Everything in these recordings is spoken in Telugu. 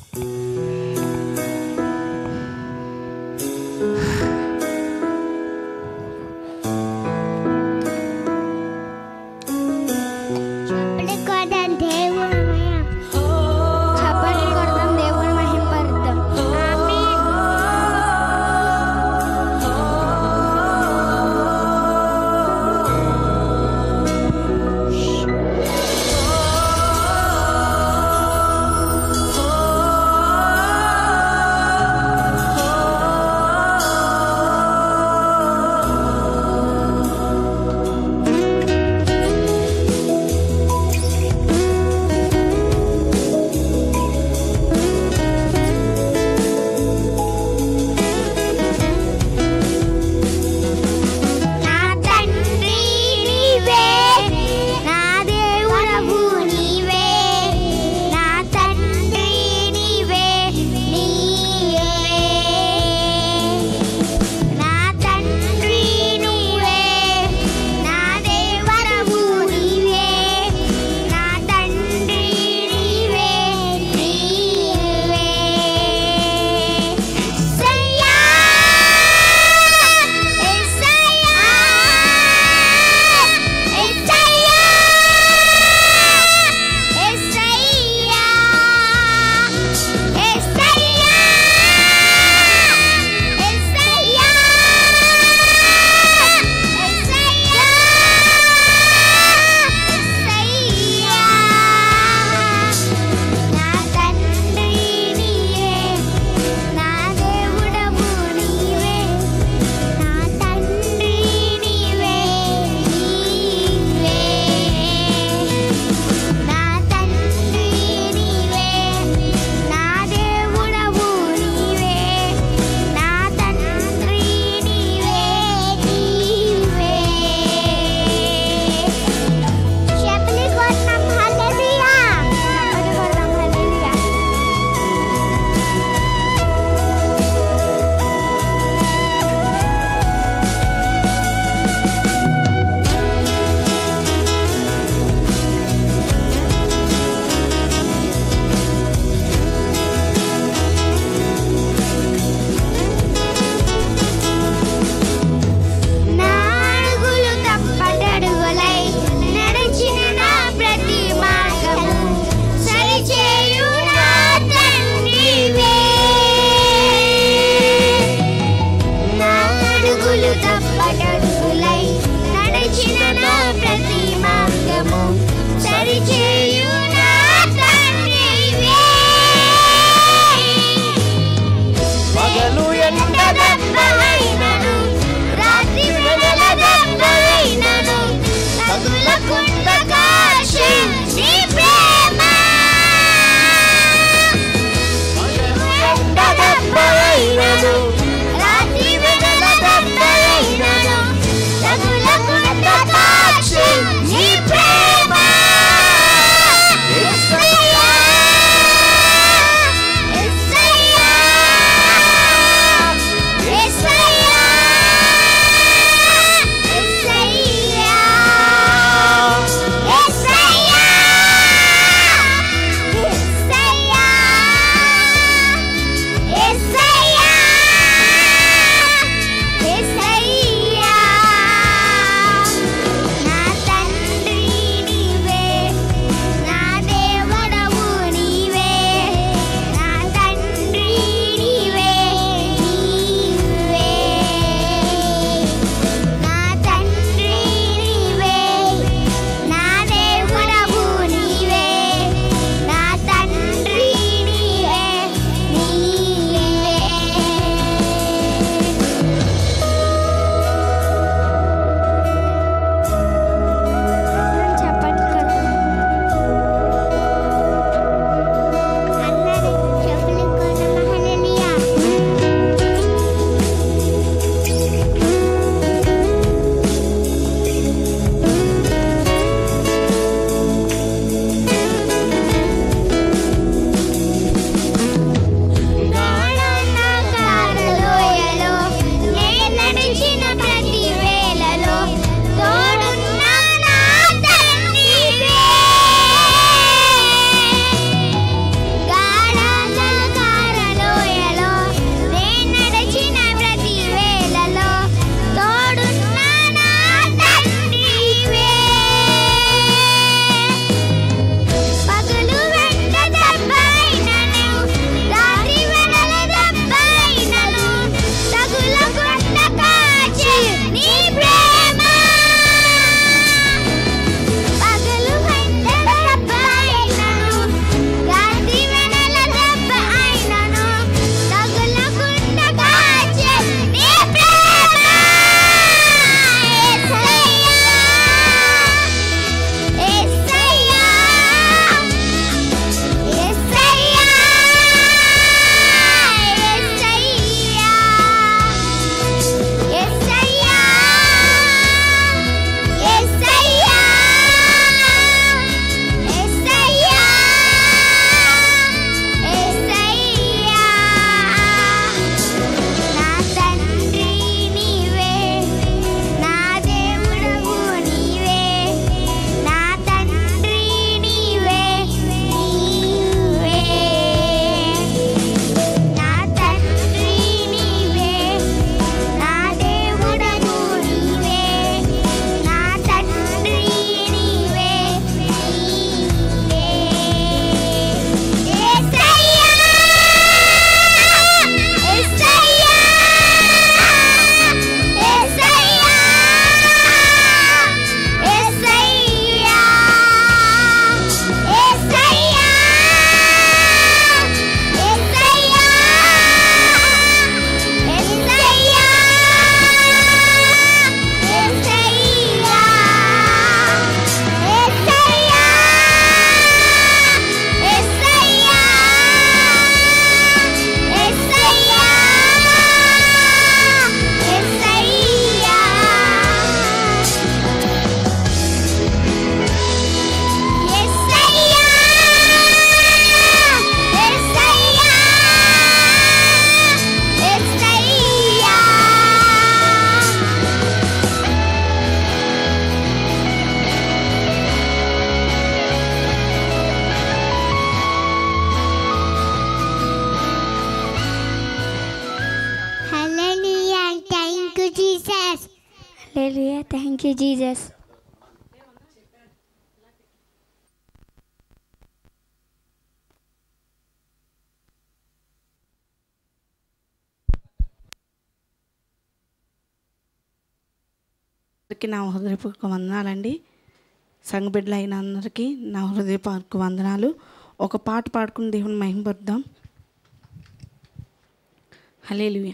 చప్పటి కొడదాం దేవుని మహిమ చప్పటి కొడదాం దేవుని మహింపరుద్దాం amen Oh thank you Jesus అందరికీ నా హృదయపూర్వక వందనాలండి సంఘ బిడ్డలు అయిన అందరికీ నా హృదయపూర్వక వందనాలు ఒక పాట పాడుకుని దేవుని మహిమపడదాం హలేలుయ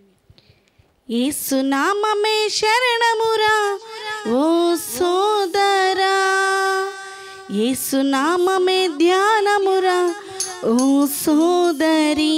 ఏసునామమే శరణమురా ఓ సోదరా ఏసునామమే ధ్యానమురా ఓ సోదరి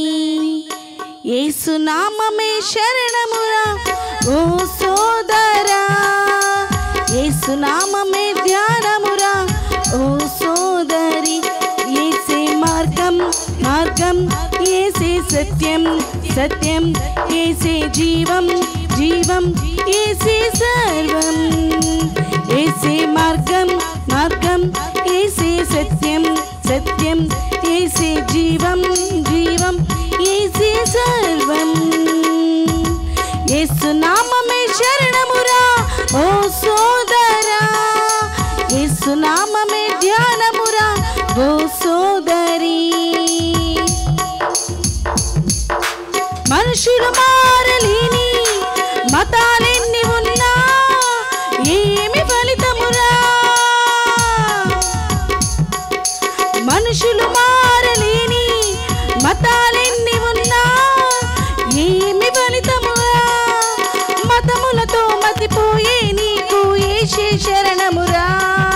ఏసునామమే శరణమురా ఓ సోదరా ఏసునామమే ధ్యానమురా ఓ సోదరి ఏసే మార్గం మార్గం ఏసే సత్యం సత్యం ఏసే జీవం జీవం ఏసే సర్వం ఏసే మార్గం మార్గం ఏసే సత్యం సత్యం ఏసే జీవం జీవం ఏసే సర్వం యేసునామమే శరణమురా ఓ సోదరా యేసునామమే ధ్యానమురా ఓ సోదరి మనుషులు మారలేని మతాలెన్ని ఉన్నా ఏమి ఫలితమురా మనుషులు మారలేని మతాలెన్ని ఉన్నా ఏమి ఫలితమురా మతములతో మతిపోయే నీకు ఏషే శరణమురా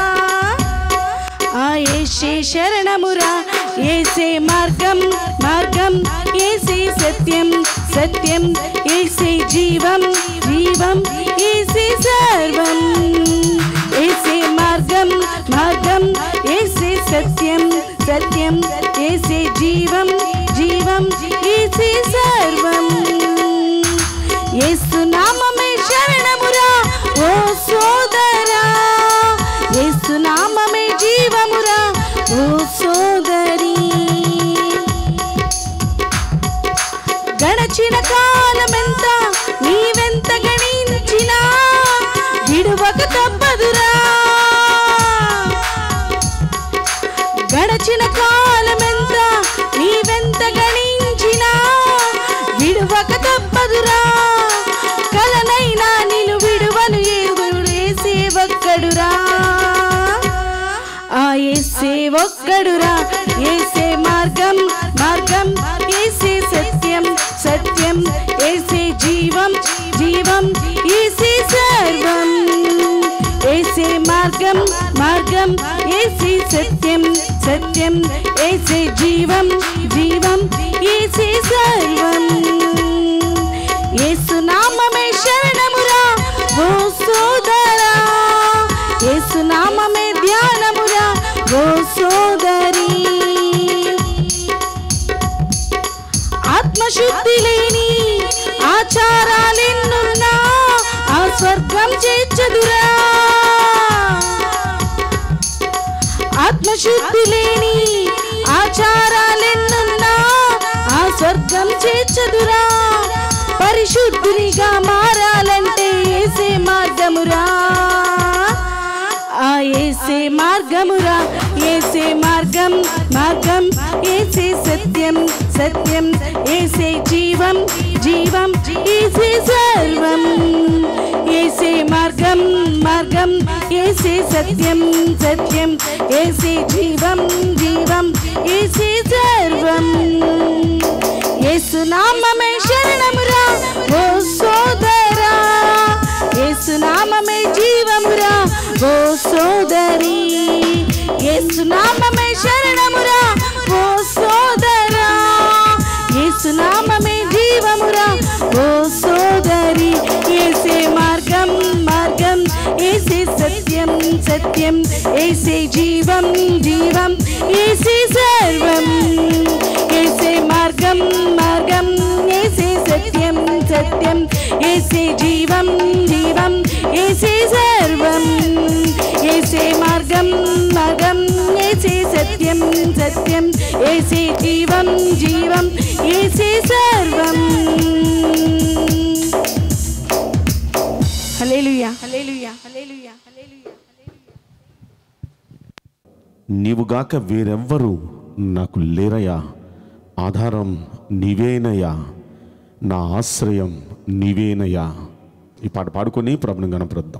ఆ ఏసే శరణమురా ఏసే మార్గం మార్గం ఏసే సత్యం సత్యం ఏసే జీవం జీవం ఏసే సర్వం ఏసే మార్గం మార్గం ఏసే సత్యం సత్యం ఏసే జీవం జీవం ఏసే సర్వం ఏసునామమే శరణమురా ఓ సోదరా ఏసునామమే జీవమురా ఓ సోదరి గడచిన కాలమెంత నీవెంత గణించినా విడువక తప్పదురా గడచిన కాలమెంత నీవెంత గణించినా విడువక తప్పదురా కలనైనా నిన్ను విడువను ఏగుడు ఏసే ఒక్కడురా ఆ ఏసే ఒక్కడురా ఏసే మార్గం మార్గం ఏసే సత్యం సత్యం ఏసే జీవం జీవం ఏసే సర్వం ఏసే మార్గం మార్గం ఏసే సత్యం సత్యం ఏసే జీవం జీవం ఏసే సర్వం ఏసునామమే శరణమురా ఓ సోదరా ఏసునామమే ధ్యానమురా ఓ సోదరి ఆత్మశుద్ధి లేని ఆచారాలెన్నున్నా ఆ స్వర్గం చేర్చదురా ఆత్మశుద్ధి లేని ఆచారాలెన్నున్నా ఆ స్వర్గం చేర్చదురా పరిశుద్ధునిగా మారాలంటే ఏసే మార్గమురా ఆ ఏసే మార్గమురా ఏసే మార్గం మార్గం ఏసే సత్యం సత్యం ఏసే జీవం జీవం ఏసే సర్వం ఏసే మార్గం మార్గం ఏసే సత్యం సత్యం ఏసే జీవం జీవం ఏసే సర్వం ఏసునామమే శరణమురా ఓ సోదరా ఏసునామమే జీవమురా ఓ సోదరి ఏసునామమే శరణమురా ఓ సోదరా ఏసునామమే జీవమురా ఓ సోదరి ఏసే మార్గం మార్గం ఏసే సత్యం సత్యం ఏసే జీవం జీవం ఏసే సర్వం ఏసే మార్గం మార్గం ఏసే సత్యం సత్యం ఏసే జీవం జీవం ఏసే సర్వం ఏసే మార్గం మార్గం ఏసే సత్యం సత్యం ఏసే జీవం జీవం ఏసే సర్వం హల్లెలూయా హల్లెలూయా నీవుగాక వేరెవ్వరు నాకు లేరయ్యా ఆధారం నీవేనయ్యా నా ఆశ్రయం నీవేనయ్యా ఈ పాట పాడుకొని ప్రభుని గణపరుద్దాం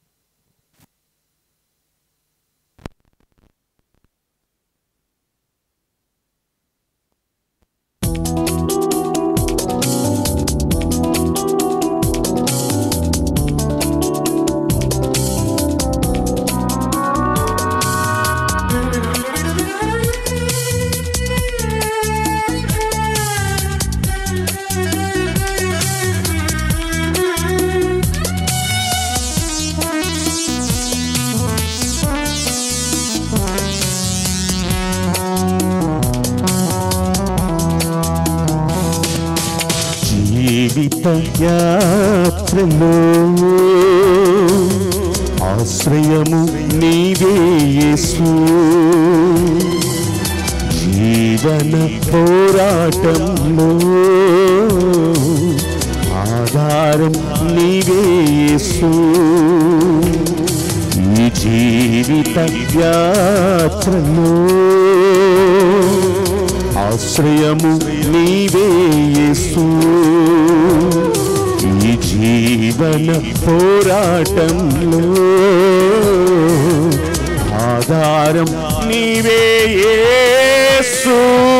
జీవిత యాత్రలో ఆశ్రయము నీవే యేసు జీవన పోరాటంలో ఆధారం నీవే యేసు ఈ జీవిత యాత్రలో ఆశ్రయము నీవే యేసు ఈ జీవన పోరాటంలో ఆధారం నీవే యేసు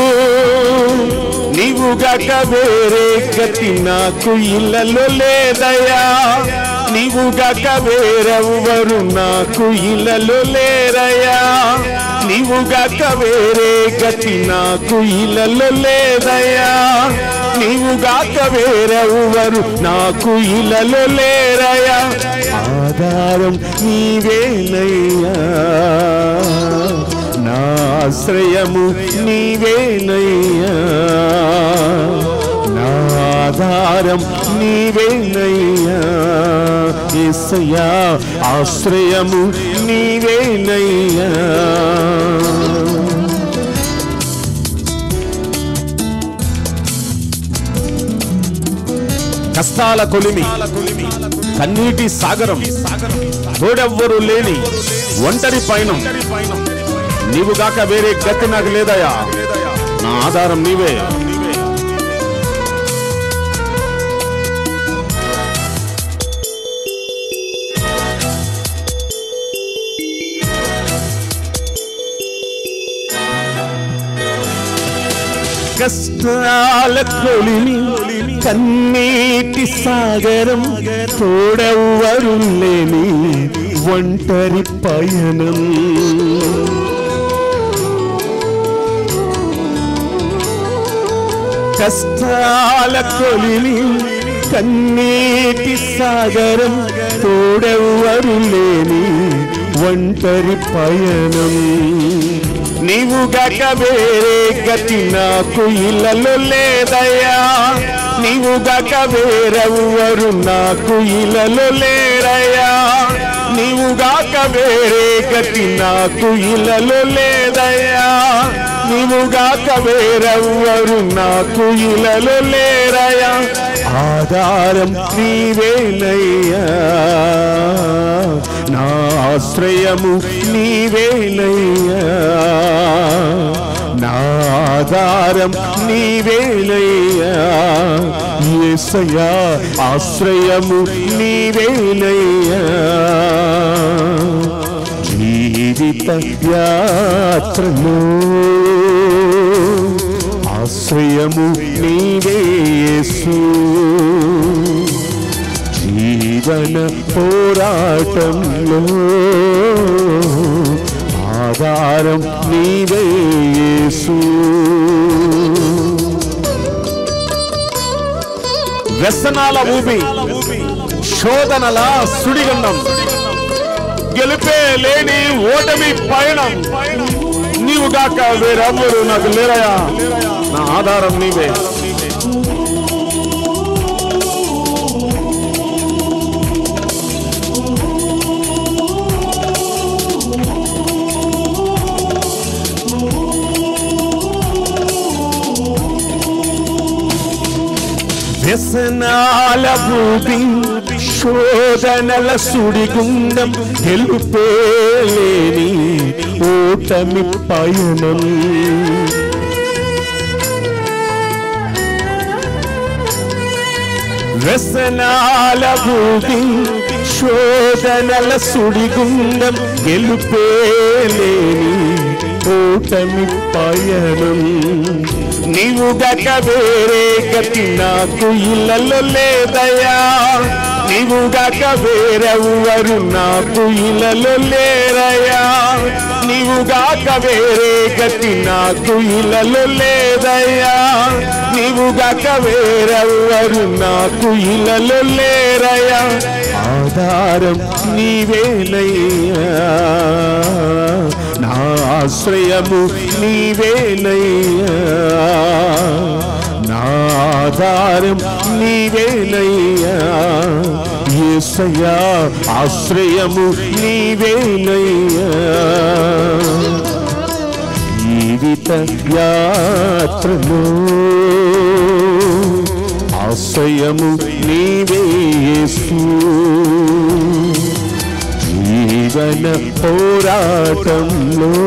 నీవుగాక వేరే గతి నాకు ఇళ్ళలో లేదయా నీవుగాక వేరెవ్వరు నాకు ఇళ్ళలో లేరయ్యా నీవుగాక వేరే గతి నాకు ఇళ్ళలో లేదయ్యా నీవుగాక వేరెవ్వరు నాకు ఇళ్ళలో లేరయ్యా ఆధారం నీవేనయ్యా నా ఆశ్రయము నీవేనయ్యా నా ఆధారం నీవేనయ్యా ఏసయ్యా ఆశ్రయము నీవేనయ్యా కష్టాల కొలిమి కన్నీటి సాగరం తోడెవ్వరు లేని ఒంటరి పయనం నీవుగాక వేరే గతి నాకు లేదయా నా ఆధారం నీవే కష్టాల కొలిమి కన్నీటి సాగరం తోడెవ్వరు లేని ఒంటరి పయనం కష్టాల కొలిమి కన్నీటి సాగరం తోడెవ్వరు లేని ఒంటరి పయనం నీవు గక వేరే గతి నాకు ఇళ్ళలో లేదయ్యా నీవు గక వేరెవ్వరు నాకు ఇళ్ళలో లేరయ్యా నీవు గాక వేరే గతి నాకు ఇళ్ళలో లేదయ్యా నీవు గాక వేరెవ్వరు నాకు ఇళ్ళలో లేరయ్యా ఆధారం నీవేనయ్యా నా ఆశ్రయము నీవేనయ్యా నా ఆధారం నీవేనయ్యా యేసయ్యా ఆశ్రయము నీవేనయ్యా జీవిత యాత్రలో ఆశ్రయము నీవే యేసు జీవన పోరాటంలో ఆధారం నీవే యేసు వ్యసనాల ఊపి శోధనల సుడిగండం గెలిపే లేని ఓటమి పయనం నీవు గాక వేరెవ్వరు నాకు లేరయా నా ఆధారం నీవే వ్యసనాల భూమి శోధనల సుడిగుండం గెలుపేలేని ఓటమి పయనం వ్యసనాల భూమి శోధనల సుడిగుండం గెలుపేలేని ఓటమి పయనం నీవు గక వేరే గతి నాకు ఇళ్ళలో లేదయా నీవు గక వేరెవ్వరు నాకు ఇళ్ళలో లేరయ్యా నీవు గాక వేరే గతి నాకు ఇళ్ళలో లేదయ్యా నీవు గాక వేరెవ్వరు నాకు ఇళ్ళలో లేరయ్యా ఆధారం నీవేనయ్యా నా ఆశ్రయము నీవేనయ్యా నా ఆధారం నీవేనయ్యా యేసయ్యా ఆశ్రయము నీవేనయ్యా జీవిత యాత్రలో ఆశ్రయము నీవే యేసు జీవన పోరాటంలో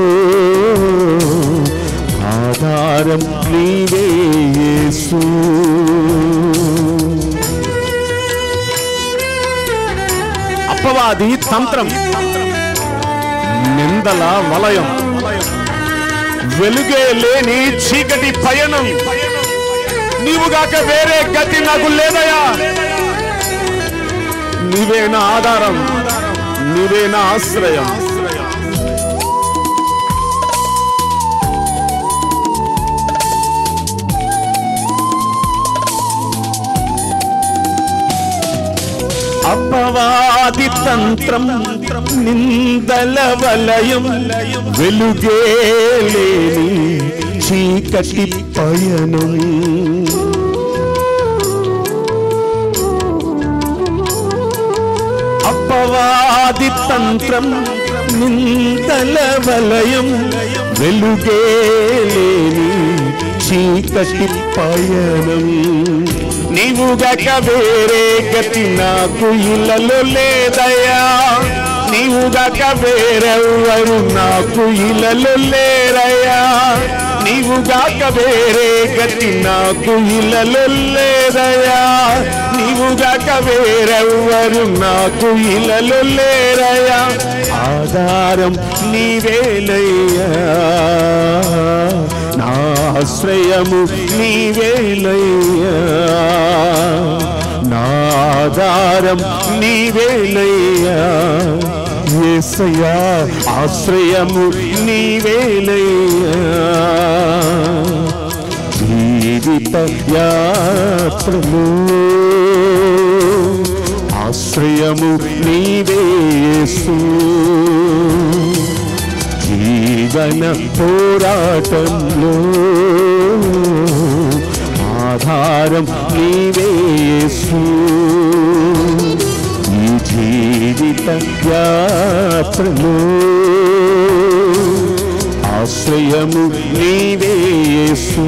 ఆధారం నీవే యేసు అపవాది తంత్రం నిందల వలయం వెలుగే లేని చీకటి పయనం నీవుగాక వేరే గతి నాకు లేదయా నీవే నా ఆధారం నీవే నా ఆశ్రయం అపవాది తంత్రం నిందల వలయం వెలుగే లేని చీకటి పయనం అపవాది తంత్రం నిందల వలయం వెలుగే లేని చీకటి పయనం నీవు గక వేరే గతి నాకు ఇళ్ళలో లేదయా నీవు గక వేరెవ్వరు నాకు ఇళ్ళలో లేరయ్యా నీవు గాక వేరే గతి నాకు ఇళ్ళలో లేదయా నీవు గాక వేరెవ్వరు నాకు ఇళ్ళలో లేరయ్యా ఆధారం నీవేలయ్యా నా ఆశ్రయము నీవేలయ్యా నా ఆధారం నీవేలయ్యా యేసయ్యా ఆశ్రయము నీవేలయ్యా జీవిత యాత్రలో ఆశ్రయము నీవే యేసు జీవన పోరాటంలో ఆధారం నీవే యేసు ఈ జీవిత యాత్రలో ఆశ్రయము నీవే యేసు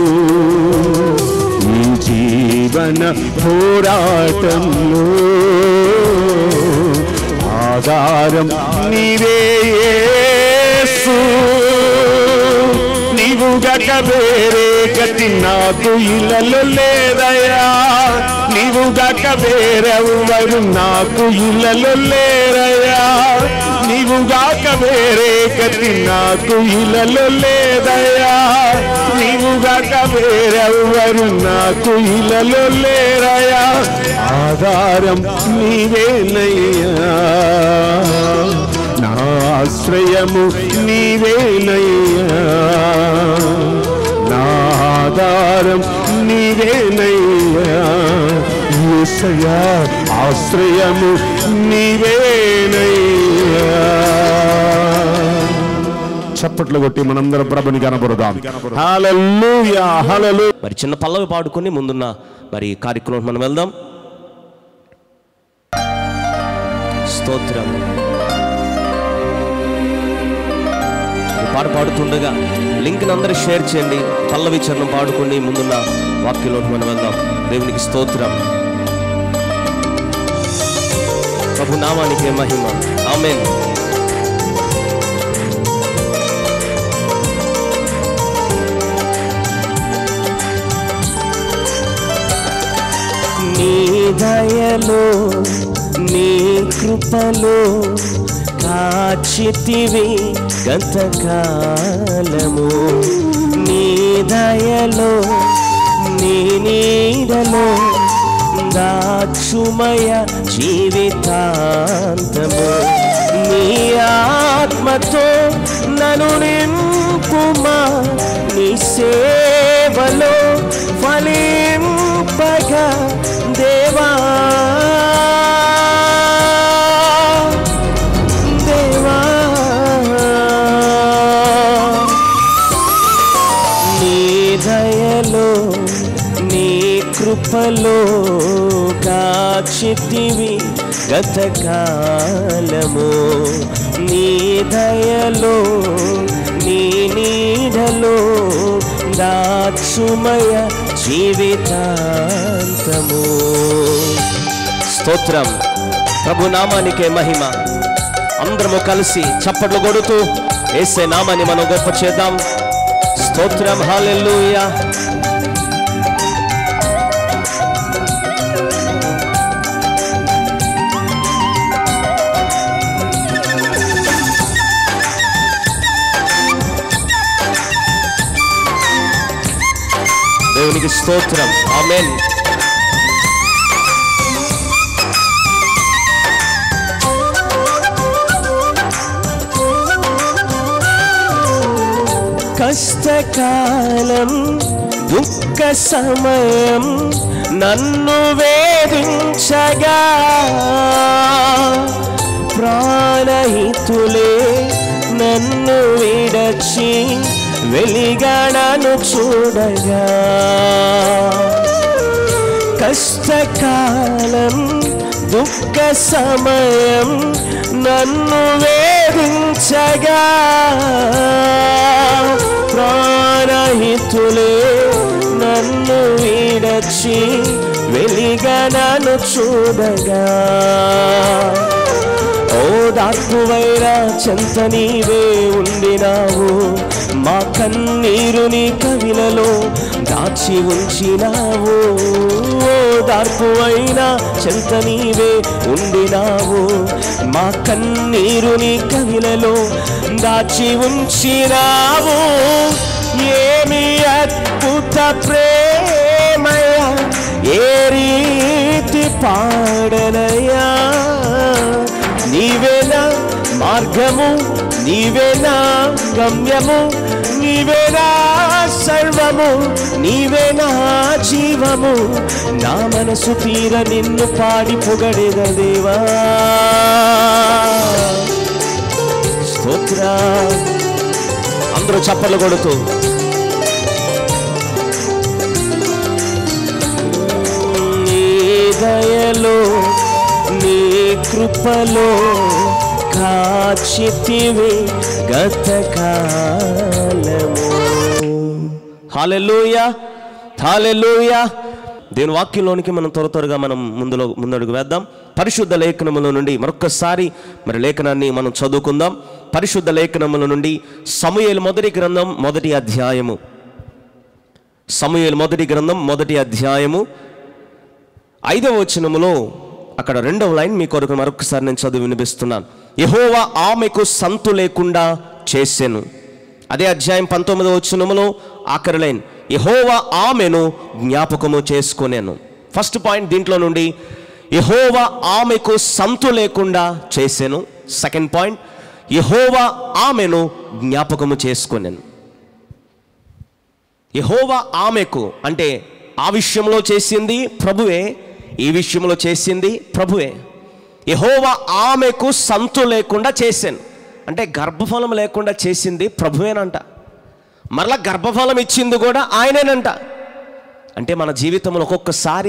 ఈ జీవన పోరాటంలో ఆధారం నీవే యేసు నీవు గక వేరే గతి నాకు ఇళ్ళలో లేదయా నీవు గక వేరెవ్వరు నాకు ఇళ్ళలో లేరయ్యా నీవు గాక వేరే గతి నాకు ఇళ్ళలో లేదయా నీవు గాక వేరెవ్వరు నాకు ఇళ్ళలో లేరయ్యా ఆధారం నీవేనయ్యా నా ఆశ్రయము నీవేనయ్యా నా ఆధారం నీవేనయ్యా యేసయ్యా ఆశ్రయము నీవేనయ్యా చప్పట్లు కొట్టి మనందరం ప్రభుని కనబడదాం హల్లెలూయా హల్లెలూయా మరి చిన్న పల్లవి పాడుకొని ముందున్న మరి కార్యక్రమం మనం వెళ్దాం స్తోత్రం ఈ పాట పాడుతుండగా లింక్ని అందరూ షేర్ చేయండి పల్లవి చరణం పాడుకొని ముందున్న వాక్యంలోకి మనం వెళ్దాం దేవునికి స్తోత్రం ప్రభు నామానికి మహిమ ఆమెన్ దయలో నీ కృపలో కాచితివి గతకాలము నీ దయలో నీ నీడలో దాచుమయ జీవితాంతము నీ ఆత్మతో నన్ను నింపుమా నీ సేవలో ఫలింపగా దేవా దేవా నీ దయలో నీ కృపలో కాచితివి గతకాలము నీ దయలో నీ నీడలో దాచుమయ జీవితాంతము స్తోత్రం ప్రభు నామానికే మహిమ అందరము కలిసి చప్పట్లు కొడుతూ ఏసే నామాన్ని మనం గొప్ప చేద్దాం స్తోత్రం హాలెల్లుయా దేవునికి స్తోత్రం ఆమెన్ కష్టకాలం దుఃఖ సమయం నన్ను వేధించగా ప్రాణహితులే నన్ను విడచి వెలిగడను చూడగా కష్టకాలం దుఃఖ సమయం నన్ను వేధించగా ప్రాణహితులే నన్ను విడచి వెలిగనను చూడగా ఓ దాక్కువైనా చెంత నీవే ఉండినావు మా కన్నీరు నీ కవిలలో దాచి ఉంచినావు ఓ దార్పువైనా చెంత నీవే ఉండినావు మా కన్నీరు నీ కవిలలో దాచి ఉంచినావు ఏమి అద్భుత ప్రేమయ ఏ రీతి పాడనయా నీవేనా మార్గము నీవేనా గమ్యము నీవేనా సర్వము నీవేనా జీవము నా మనసు తీర నిన్ను పాడి పొగడేద దేవా స్తోత్ర అందరూ చప్పలు కొడుతూ నీ దయలో నీ కృపలో కాచితివి గతకాలము హాలెలూయా హాలెలూయా దీని వాక్యంలోనికి మనం త్వర త్వరగా మనం ముందులో ముందడుగు వేద్దాం పరిశుద్ధ లేఖనముల నుండి మరొక్కసారి మరి లేఖనాన్ని మనం చదువుకుందాం పరిశుద్ధ లేఖనముల నుండి సమూయేలు మొదటి గ్రంథం మొదటి అధ్యాయము సమూయేలు మొదటి గ్రంథం మొదటి అధ్యాయము ఐదవ వచనములో అక్కడ రెండవ లైన్ మీ కొరకు మరొకసారి నేను చదువు వినిపిస్తున్నాను యహోవా ఆమెకు సంతు లేకుండా చేసెను అదే అధ్యాయం పంతొమ్మిదవ వచనములో ఆఖరి లైన్ యహోవా ఆమెను జ్ఞాపకము చేసుకొనేను ఫస్ట్ పాయింట్ దీంట్లో నుండి యహోవా ఆమెకు సంతు లేకుండా చేసెను సెకండ్ పాయింట్ యహోవా ఆమెను జ్ఞాపకము చేసుకొనేను యహోవా ఆమెకు అంటే ఆ విషయంలో చేసింది ప్రభువే ఈ విషయంలో చేసింది ప్రభువే యహోవా ఆమెకు సంతు లేకుండా చేశాను అంటే గర్భఫలం లేకుండా చేసింది ప్రభువేనంట మరలా గర్భఫలం ఇచ్చింది కూడా ఆయనేనంట అంటే మన జీవితంలో ఒక్కొక్కసారి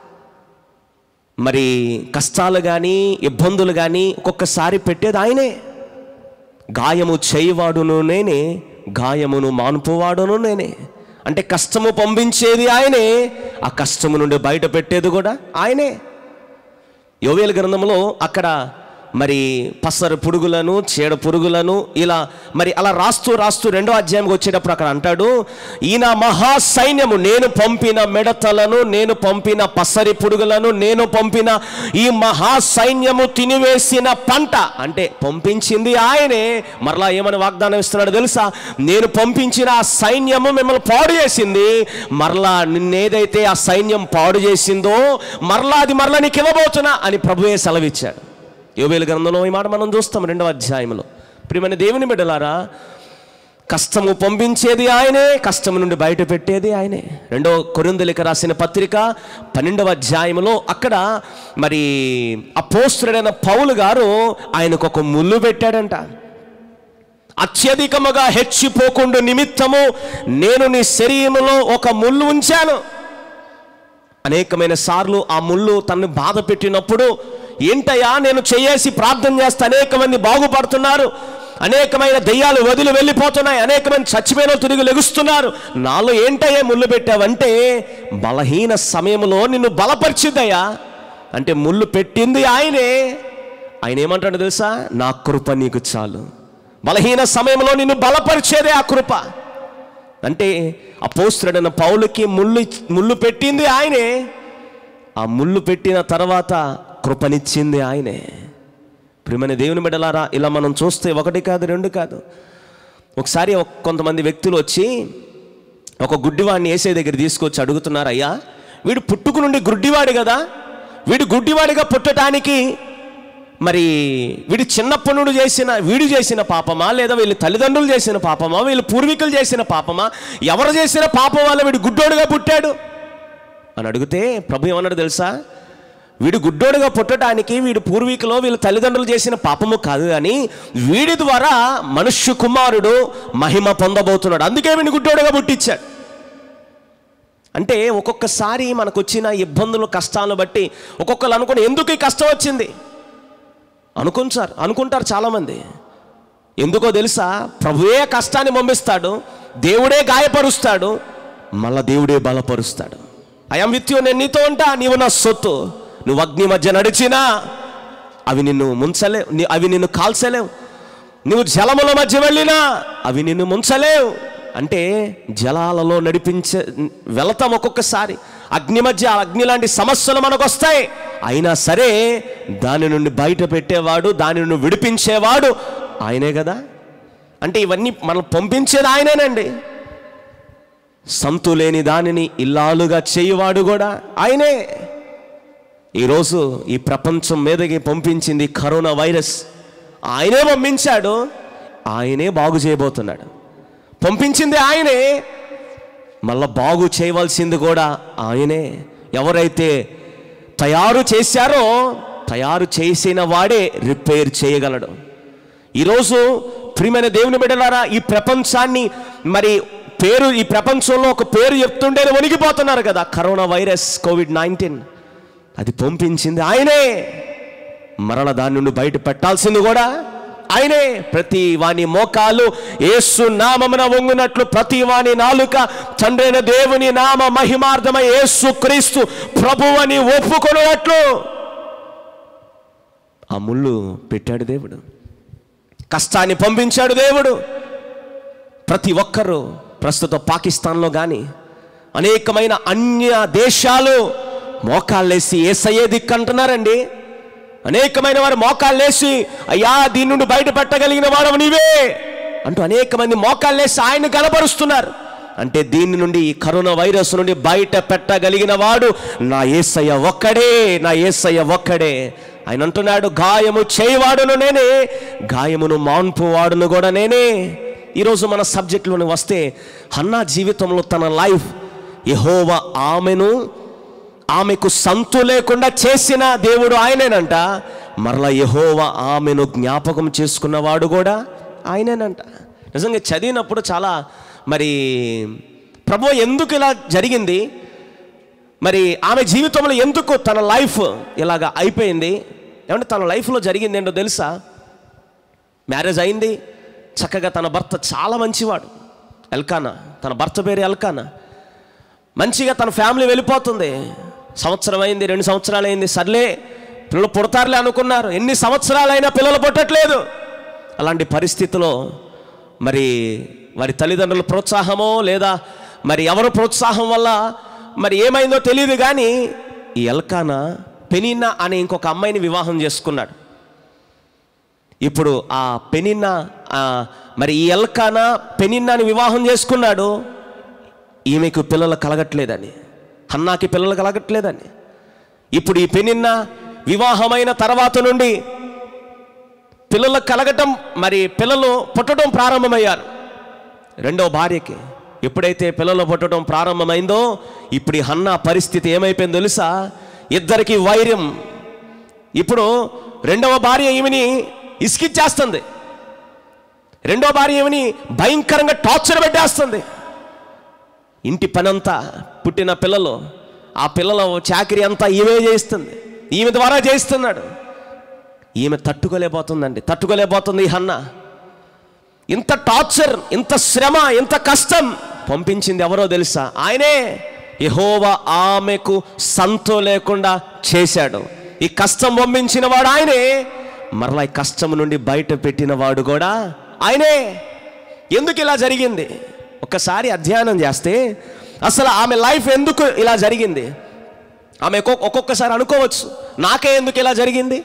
మరి కష్టాలు కానీ ఇబ్బందులు కానీ ఒక్కొక్కసారి పెట్టేది ఆయనే గాయము చేయవాడును నేనే గాయమును మానుపువాడును నేనే అంటే కష్టము పంపించేది ఆయనే ఆ కష్టము నుండి బయట పెట్టేది కూడా ఆయనే యోవేల గ్రంథంలో అక్కడ మరి పసరు పురుగులను చీడ పురుగులను ఇలా మరి అలా రాస్తూ రాస్తూ రెండో అధ్యాయంకి వచ్చేటప్పుడు అక్కడ అంటాడు ఈయన మహా సైన్యము నేను పంపిన మిడతలను నేను పంపిన పసరి పురుగులను నేను పంపిన ఈ మహా సైన్యము తినివేసిన పంట అంటే పంపించింది ఆయనే మరలా ఏమని వాగ్దానం ఇస్తున్నాడు తెలుసా నేను పంపించిన ఆ సైన్యము మిమ్మల్ని పాడు చేసింది మరలా నిన్నేదైతే ఆ సైన్యం పాడు చేసిందో మరలా అది మరలా నీకు ఇవ్వబోతున్నా అని ప్రభువే సెలవిచ్చాడు యోవేలు గ్రంథంలో ఈ మాట మనం చూస్తాం రెండవ అధ్యాయంలో ప్రియమైన దేవుని బిడ్డలారా కష్టము పంపించేది ఆయనే కష్టము నుండి బయట పెట్టేది ఆయనే రెండవ కొరిందలిక రాసిన పత్రిక పన్నెండవ అధ్యాయంలో అక్కడ మరి అపోస్తుడైన పౌలు గారు ఆయనకు ఒక ముళ్ళు పెట్టాడంట అత్యధికముగా హెచ్చిపోకుండా నిమిత్తము నేను నీ శరీరంలో ఒక ముళ్ళు ఉంచాను అనేకమైన సార్లు ఆ ముళ్ళు తనని బాధ పెట్టినప్పుడు ఏంటయ్యా నేను చేసి ప్రార్థన చేస్తే అనేక మంది బాగుపడుతున్నారు అనేకమైన దెయ్యాలు వదిలి వెళ్ళిపోతున్నాయి అనేకమంది చచ్చిపోయిన వాళ్ళు తిరిగి లెగుస్తున్నారు నాలో ఏంటయ్యా ముళ్ళు పెట్టావంటే బలహీన సమయంలో నిన్ను బలపరిచిద్దయ్యా అంటే ముళ్ళు పెట్టింది ఆయనే ఆయన ఏమంటాడు తెలుసా నా కృప నీకు చాలు బలహీన సమయంలో నిన్ను బలపరిచేదే ఆ కృప అంటే అపోస్తుడైన పౌలుకి ముళ్ళు ముళ్ళు పెట్టింది ఆయనే ఆ ముళ్ళు పెట్టిన తర్వాత కృపనిచ్చింది ఆయనే ప్రియమైన దేవుని బిడ్డలారా ఇలా మనం చూస్తే ఒకటి కాదు రెండు కాదు ఒకసారి ఒక- కొంతమంది వ్యక్తులు వచ్చి ఒక గుడ్డివాడిని ఏసే దగ్గర తీసుకొచ్చి అడుగుతున్నారు అయ్యా వీడు పుట్టుకు నుండి గుడ్డివాడు కదా వీడు గుడ్డివాడిగా పుట్టడానికి మరి వీడు చిన్నప్పటి నుండి చేసిన వీడు చేసిన పాపమా లేదా వీళ్ళ తల్లిదండ్రులు చేసిన పాపమా వీళ్ళ పూర్వీకులు చేసిన పాపమా ఎవరు చేసిన పాపం వల్ల వీడు గుడ్డోడుగా పుట్టాడు అని అడిగితే ప్రభు ఏమన్నాడు తెలుసా వీడు గుడ్డోడుగా పుట్టడానికి వీడు పూర్వీకులు వీళ్ళ తల్లిదండ్రులు చేసిన పాపము కాదు కానీ వీడి ద్వారా మనుష్య కుమారుడు మహిమ పొందబోతున్నాడు అందుకే వీడిని గుడ్డోడుగా పుట్టించాడు అంటే ఒక్కొక్కసారి మనకు వచ్చిన ఇబ్బందులు కష్టాలను బట్టి ఒక్కొక్కరు అనుకుని ఎందుకు ఈ కష్టం వచ్చింది అనుకుంటారు అనుకుంటారు చాలామంది ఎందుకో తెలుసా ప్రభువే కష్టాన్ని పంపిస్తాడు దేవుడే గాయపరుస్తాడు మళ్ళా దేవుడే బలపరుస్తాడు ఐఎమ్ విత్ యూ నేను నీతో ఉంటా నీవు నా సొత్తు నువ్వు అగ్ని మధ్య నడిచినా అవి నిన్ను ముంచలేవు ని- అవి నిన్ను కాల్చలేవు నువ్వు జలముల మధ్య వెళ్ళినా అవి నిన్ను ముంచలేవు అంటే జలాలలో నడిపించే వెళతాం ఒక్కొక్కసారి అగ్ని మధ్య ఆ అగ్ని లాంటి సమస్యలు మనకు వస్తాయి అయినా సరే దాని నుండి బయట పెట్టేవాడు దాని నుండి విడిపించేవాడు ఆయనే కదా అంటే ఇవన్నీ మనం పంపించేది ఆయనేనండి సంతు లేని దానిని ఇల్లాలుగా చేయువాడు కూడా ఆయనే ఈరోజు ఈ ప్రపంచం మీదకి పంపించింది కరోనా వైరస్ ఆయనే పంపించాడు ఆయనే బాగు చేయబోతున్నాడు పంపించింది ఆయనే మళ్ళా బాగు చేయవలసింది కూడా ఆయనే ఎవరైతే తయారు చేశారో తయారు చేసిన వాడే రిపేర్ చేయగలడు ఈరోజు ప్రియమైన దేవుని బిడ్డలారా ఈ ప్రపంచాన్ని మరి పేరు ఈ ప్రపంచంలో ఒక పేరు చెప్తుంటేనే వణిగిపోతున్నారు కదా కరోనా వైరస్ కోవిడ్ నైన్టీన్ అది పంపించింది ఆయనే మరల దాని నుండి బయట పెట్టాల్సింది కూడా ఆయనే ప్రతి వాని మోకాలు యేసు నామమున వంగునట్లు ప్రతి వాని నాలుక తండ్రైన దేవుని నామ మహిమార్థమై యేసు క్రీస్తు ప్రభువని ఒప్పుకొనున్నట్లు ఆ ముళ్ళు పెట్టాడు దేవుడు కష్టాన్ని పంపించాడు దేవుడు ప్రతి ఒక్కరూ ప్రస్తుత పాకిస్తాన్లో కానీ అనేకమైన అన్య దేశాలు మోకాళ్ళేసి ఏసయ్యే దిక్కు అంటున్నారండి అనేకమైన వారు మోకాళ్ళేసి అయ్యా దీని నుండి బయట పెట్టగలిగిన వాడవు నీవే అంటూ అనేక మంది మోకాళ్ళేసి ఆయన కనపరుస్తున్నారు అంటే దీని నుండి ఈ కరోనా వైరస్ నుండి బయట పెట్టగలిగిన వాడు నా ఏసయ్య ఒక్కడే నా ఏసయ్య ఒక్కడే ఆయన అంటున్నాడు గాయము చేయవాడును నేనే గాయమును మాన్పు వాడును కూడా నేనే ఈరోజు మన సబ్జెక్టులోని వస్తే హన్నా జీవితంలో తన లైఫ్ యెహోవా ఆమెను ఆమెకు సంతు లేకుండా చేసిన దేవుడు ఆయనేనంట మరలా యెహోవా ఆమెను జ్ఞాపకం చేసుకున్నవాడు కూడా ఆయనేనంట నిజంగా చదివినప్పుడు చాలా మరి ప్రభు ఎందుకు ఇలా జరిగింది మరి ఆమె జీవితంలో ఎందుకు తన లైఫ్ ఇలాగ అయిపోయింది ఏమంటే తన లైఫ్లో జరిగింది ఏంటో తెలుసా మ్యారేజ్ అయింది చక్కగా తన భర్త చాలా మంచివాడు ఎల్కానా తన భర్త పేరు ఎల్కానా మంచిగా తన ఫ్యామిలీ వెళ్ళిపోతుంది సంవత్సరం అయింది రెండు సంవత్సరాలు అయింది సర్లే పిల్లలు పుడతారులే అనుకున్నారు ఎన్ని సంవత్సరాలైనా పిల్లలు పుట్టట్లేదు అలాంటి పరిస్థితిలో మరి వారి తల్లిదండ్రుల ప్రోత్సాహమో లేదా మరి ఎవరి ప్రోత్సాహం వల్ల మరి ఏమైందో తెలియదు కానీ ఈ ఎల్కానా పెనిన్నా అనే ఇంకొక అమ్మాయిని వివాహం చేసుకున్నాడు ఇప్పుడు ఆ పెనిన్న ఆ, మరి ఈ ఎల్కానా పెనిన్నాని వివాహం చేసుకున్నాడు ఈమెకు పిల్లలు కలగట్లేదని హన్నాకి పిల్లలు కలగట్లేదని ఇప్పుడు ఈ పెనిన్న వివాహమైన తర్వాత నుండి పిల్లలు కలగటం మరి పిల్లలు పుట్టడం ప్రారంభమయ్యారు రెండవ భార్యకి ఎప్పుడైతే పిల్లలు పుట్టడం ప్రారంభమైందో ఇప్పుడు ఈ హన్నా పరిస్థితి ఏమైపోయిందో తెలుసా ఇద్దరికి వైర్యం ఇప్పుడు రెండవ భార్య ఈమెని ఇసుకిచ్చేస్తుంది రెండవ భార్య ఈమెని భయంకరంగా టార్చర్ పెట్టేస్తుంది ఇంటి పనంతా పుట్టిన పిల్లలు ఆ పిల్లల చాకరీ అంతా ఈమె చేయిస్తుంది ఈమె ద్వారా చేయిస్తున్నాడు ఈమె తట్టుకోలేకపోతుందండి తట్టుకోలేకపోతుంది ఈ హన్న ఇంత టార్చర్ ఇంత శ్రమ ఇంత కష్టం పంపించింది ఎవరో తెలుసా ఆయనే యెహోవా ఆమెకు సంతో లేకుండా చేశాడు ఈ కష్టం పంపించిన వాడు ఆయనే మరలా ఈ కష్టం నుండి బయట పెట్టిన వాడు కూడా ఆయనే ఎందుకు ఇలా జరిగింది ఒక్కసారి అధ్యయనం చేస్తే అసలు ఆమె లైఫ్ ఎందుకు ఇలా జరిగింది ఆమె ఒక్కొక్క- ఒక్కొక్కసారి అనుకోవచ్చు నాకే ఎందుకు ఇలా జరిగింది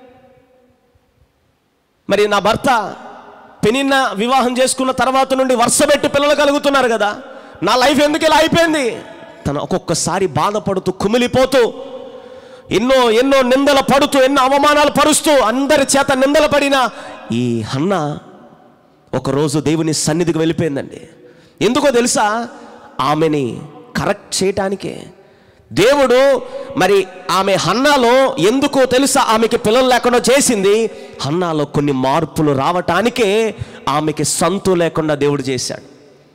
మరి నా భర్త పెనిన్న వివాహం చేసుకున్న తర్వాత నుండి వరుసపెట్టి పిల్లలు కలుగుతున్నారు కదా నా లైఫ్ ఎందుకు ఇలా అయిపోయింది తను ఒక్కొక్కసారి బాధపడుతూ కుమిలిపోతూ ఎన్నో ఎన్నో నిందలు పడుతూ ఎన్నో అవమానాలు పరుస్తూ అందరి చేత నిందలు పడిన ఈ హన్న ఒకరోజు దేవుని సన్నిధికి వెళ్ళిపోయిందండి ఎందుకో తెలుసా ఆమెని కరెక్ట్ చేయటానికే దేవుడు మరి ఆమె హన్నాలో ఎందుకో తెలుసా ఆమెకి పిల్లలు లేకుండా చేసింది హన్నాలో కొన్ని మార్పులు రావటానికే ఆమెకి సంతు లేకుండా దేవుడు చేశాడు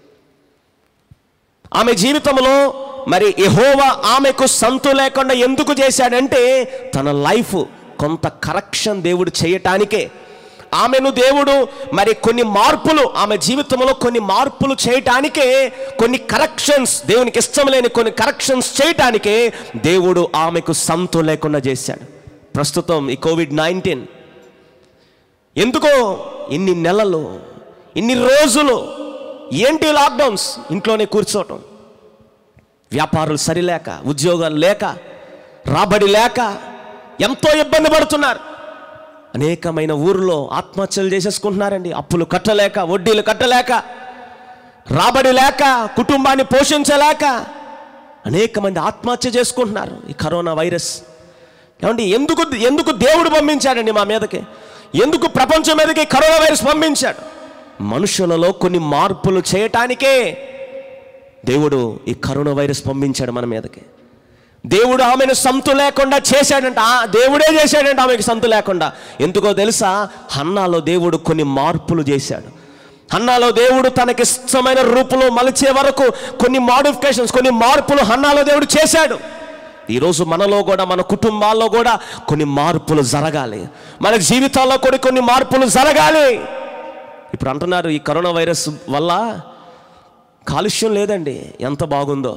ఆమె జీవితంలో మరి యెహోవా ఆమెకు సంతు లేకుండా ఎందుకు చేశాడంటే తన లైఫ్ కొంత కరెక్షన్ దేవుడు చేయటానికే ఆమెను దేవుడు మరి కొన్ని మార్పులు ఆమె జీవితంలో కొన్ని మార్పులు చేయటానికే కొన్ని కరెక్షన్స్ దేవునికి ఇష్టం లేని కొన్ని కరెక్షన్స్ చేయటానికే దేవుడు ఆమెకు సంతు లేకుండా చేశాడు ప్రస్తుతం ఈ కోవిడ్ నైన్టీన్ ఎందుకో ఇన్ని నెలలు ఇన్ని రోజులు ఏంటి లాక్డౌన్స్ ఇంట్లోనే కూర్చోవటం వ్యాపారులు సరిలేక ఉద్యోగాలు లేక రాబడి లేక ఎంతో ఇబ్బంది పడుతున్నారు అనేకమైన ఊర్లో ఆత్మహత్యలు చేసేసుకుంటున్నారండి అప్పులు కట్టలేక వడ్డీలు కట్టలేక రాబడి లేక కుటుంబాన్ని పోషించలేక అనేక మంది ఆత్మహత్య చేసుకుంటున్నారు ఈ కరోనా వైరస్ ఏమండి ఎందుకు ఎందుకు దేవుడు పంపించాడండి మా మీదకి ఎందుకు ప్రపంచం మీదకి కరోనా వైరస్ పంపించాడు మనుషులలో కొన్ని మార్పులు చేయటానికే దేవుడు ఈ కరోనా వైరస్ పంపించాడు మన మీదకి దేవుడు ఆమెను సంతు లేకుండా చేశాడంట ఆ, దేవుడే చేశాడంట ఆమెకు సంతు లేకుండా ఎందుకో తెలుసా హన్నాలో దేవుడు కొన్ని మార్పులు చేశాడు హన్నాలో దేవుడు తనకి ఇష్టమైన రూపంలో మలిచే వరకు కొన్ని మాడిఫికేషన్స్ కొన్ని మార్పులు హన్నాలో దేవుడు చేశాడు ఈరోజు మనలో కూడా మన కుటుంబాల్లో కూడా కొన్ని మార్పులు జరగాలి మన జీవితాల్లో కూడా కొన్ని మార్పులు జరగాలి ఇప్పుడు అంటున్నారు ఈ కరోనా వైరస్ వల్ల కాలుష్యం లేదండి ఎంత బాగుందో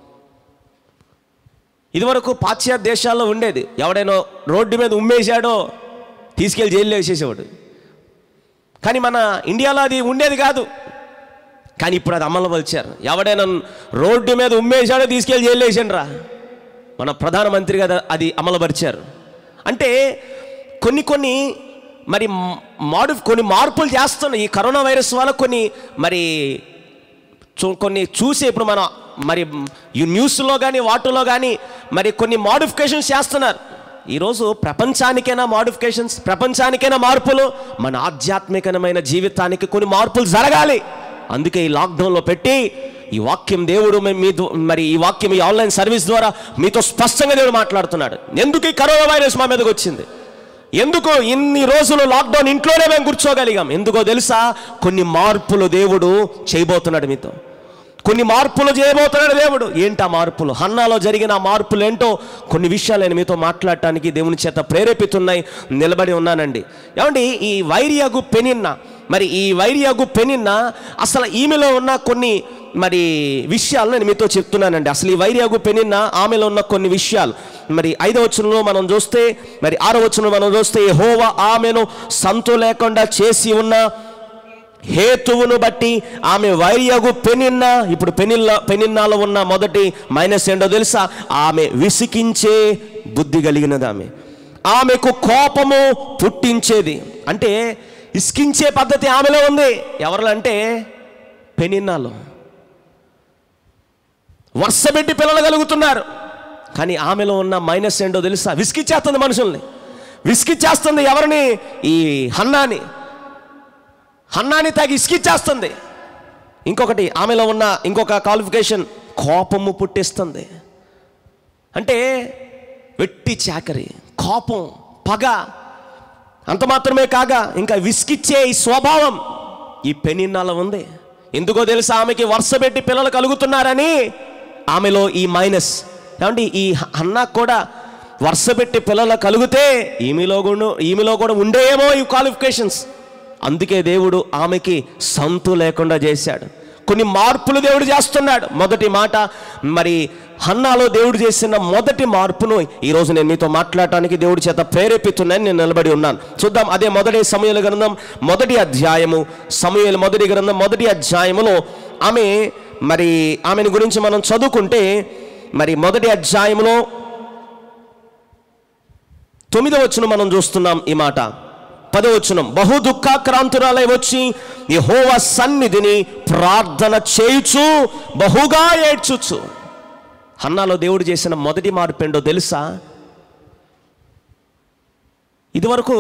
ఇదివరకు పాశ్చాత్య దేశాల్లో ఉండేది ఎవడైనా రోడ్డు మీద ఉమ్మేశాడో తీసుకెళ్ళి జైల్లో వేసేసేవాడు కానీ మన ఇండియాలో అది ఉండేది కాదు కానీ ఇప్పుడు అది అమలు పరిచారు ఎవడైనా రోడ్డు మీద ఉమ్మేశాడో తీసుకెళ్ళి జైల్లో వేసాడు మన ప్రధానమంత్రి గారు అది అమలుపరిచారు అంటే కొన్ని కొన్ని మరి మాడు కొన్ని మార్పులు చేస్తున్నాయి ఈ కరోనా వైరస్ వల్ల కొన్ని మరి చూ- కొన్ని చూసి ఇప్పుడు మనం మరి ఈ న్యూస్లో కానీ వాటిలో కానీ మరి కొన్ని మాడిఫికేషన్స్ చేస్తున్నారు ఈరోజు ప్రపంచానికైనా మాడిఫికేషన్స్ ప్రపంచానికైనా మార్పులు మన ఆధ్యాత్మికమైన జీవితానికి కొన్ని మార్పులు జరగాలి అందుకే ఈ లాక్డౌన్లో పెట్టి ఈ వాక్యం దేవుడు మీ- మీ ద్వా- మరి ఈ వాక్యం ఈ ఆన్లైన్ సర్వీస్ ద్వారా మీతో స్పష్టంగా దేవుడు మాట్లాడుతున్నాడు ఎందుకు ఈ కరోనా వైరస్ మా మీదకి వచ్చింది ఎందుకు ఇన్ని రోజులు లాక్డౌన్ ఇంట్లోనే మేము కూర్చోగలిగాం ఎందుకో తెలుసా కొన్ని మార్పులు దేవుడు చేయబోతున్నాడు మీతో కొన్ని మార్పులు చేయబోతున్నాడు దేవుడు ఏంటి ఆ మార్పులు హన్నాలో జరిగిన ఆ మార్పులు ఏంటో కొన్ని విషయాలు నేను మీతో మాట్లాడటానికి దేవుని చేత ప్రేరేపితున్నాయి నిలబడి ఉన్నానండి ఏమండి ఈ వైరియగు పెనిన్న మరి ఈ వైరియగు పెనిన్న అసలు ఈమెలో ఉన్న కొన్ని మరి విషయాలు నేను మీతో చెప్తున్నానండి అసలు ఈ వైర్యాగు పెనిన్న ఆమెలో ఉన్న కొన్ని విషయాలు మరి ఐదవ వచనంలో మనం చూస్తే మరి ఆరో వచనంలో మనం చూస్తే హోవా ఆమెను సంతు లేకుండా చేసి ఉన్న హేతువును బట్టి ఆమె వైర్యగు పెనిన్న ఇప్పుడు పెనిల్ల పెనిన్నాలో ఉన్న మొదటి మైనస్ ఏంటో తెలుసా ఆమె విసికించే బుద్ధి కలిగినది ఆమె ఆమెకు కోపము పుట్టించేది అంటే ఇసికించే పద్ధతి ఆమెలో ఉంది ఎవరిలో అంటే పెనిన్నాలో వరుస పెట్టి పిల్లలు కలుగుతున్నారు కానీ ఆమెలో ఉన్న మైనస్ ఏంటో తెలుసా విసికిచ్చేస్తుంది మనుషుల్ని విసికిచ్చేస్తుంది ఎవరిని ఈ హన్నాని హన్నాని తాగి ఇసికిచ్చేస్తుంది ఇంకొకటి ఆమెలో ఉన్న ఇంకొక క్వాలిఫికేషన్ కోపము పుట్టిస్తుంది అంటే వెట్టి చాకరి కోపం పగ అంత మాత్రమే కాగా ఇంకా విసికిచ్చే ఈ స్వభావం ఈ పెనిన్నాలో ఉంది ఎందుకో తెలుసా ఆమెకి వరుస పెట్టి పిల్లలు కలుగుతున్నారని ఆమెలో ఈ మైనస్ ఏమండి ఈ అన్న కూడా వరుస పెట్టి పిల్లలు కలిగితే ఈమెలో కూడా ఈమెలో కూడా ఉండేయేమో ఈ క్వాలిఫికేషన్స్ అందుకే దేవుడు ఆమెకి సంతు లేకుండా చేశాడు కొన్ని మార్పులు దేవుడు చేస్తున్నాడు మొదటి మాట మరి హన్నాలో దేవుడు చేసిన మొదటి మార్పును ఈరోజు నేను మీతో మాట్లాడటానికి దేవుడి చేత ప్రేరేపిస్తున్నాను నేను నిలబడి ఉన్నాను చూద్దాం అదే మొదటి సమయాల గ్రంథం మొదటి అధ్యాయము సమయాల మొదటి గ్రంథం మొదటి అధ్యాయములో ఆమె మరి ఆమెను గురించి మనం చదువుకుంటే మరి మొదటి అధ్యాయంలో తొమ్మిదవ వచనం మనం చూస్తున్నాం ఈ మాట పదవచనం బహు దుఃఖాక్రాంతురాలై వచ్చి యెహోవా సన్నిధిని ప్రార్థన చేయుచు బహుగా ఏడ్చుచు హన్నాలో దేవుడు చేసిన మొదటి మార్పు ఏంటో తెలుసా ఇదివరకు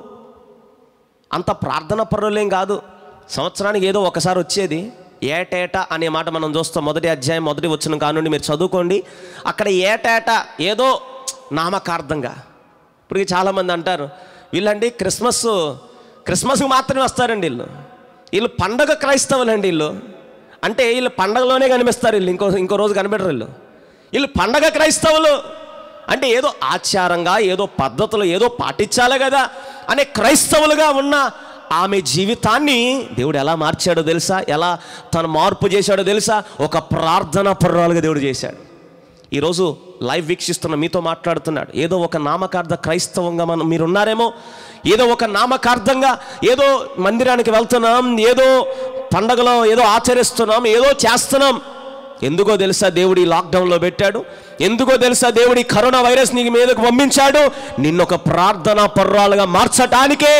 అంత ప్రార్థన పరులేం కాదు సంవత్సరానికి ఏదో ఒకసారి వచ్చేది ఏటేట అనే మాట మనం చూస్తాం మొదటి అధ్యాయం మొదటి వచ్చిన కానుండి మీరు చదువుకోండి అక్కడ ఏటేట ఏదో నామకార్థంగా ఇప్పుడు చాలామంది అంటారు వీళ్ళండి క్రిస్మస్ క్రిస్మస్కి మాత్రమే వస్తారండి వీళ్ళు వీళ్ళు పండగ క్రైస్తవులండి వీళ్ళు అంటే వీళ్ళు పండగలోనే కనిపిస్తారు వీళ్ళు ఇంకో ఇంకో రోజు కనిపెట్టరు వీళ్ళు వీళ్ళు పండగ క్రైస్తవులు అంటే ఏదో ఆచారంగా ఏదో పద్ధతులు ఏదో పాటించాలి కదా అనే క్రైస్తవులుగా ఉన్న ఆమె జీవితాన్ని దేవుడు ఎలా మార్చాడో తెలుసా ఎలా తను మార్పు చేశాడో తెలుసా ఒక ప్రార్థన పర్రాలుగా దేవుడు చేశాడు ఈరోజు లైవ్ వీక్షిస్తున్న మీతో మాట్లాడుతున్నాడు ఏదో ఒక నామకార్థ క్రైస్తవంగా మనం మీరు ఉన్నారేమో ఏదో ఒక నామకార్థంగా ఏదో మందిరానికి వెళ్తున్నాం ఏదో పండగలో ఏదో ఆచరిస్తున్నాం ఏదో చేస్తున్నాం ఎందుకో తెలుసా దేవుడు ఈ లాక్డౌన్లో పెట్టాడు ఎందుకో తెలుసా దేవుడు ఈ కరోనా వైరస్ నీ మీదకు పంపించాడు నిన్నొక ప్రార్థన పర్రాలుగా మార్చటానికే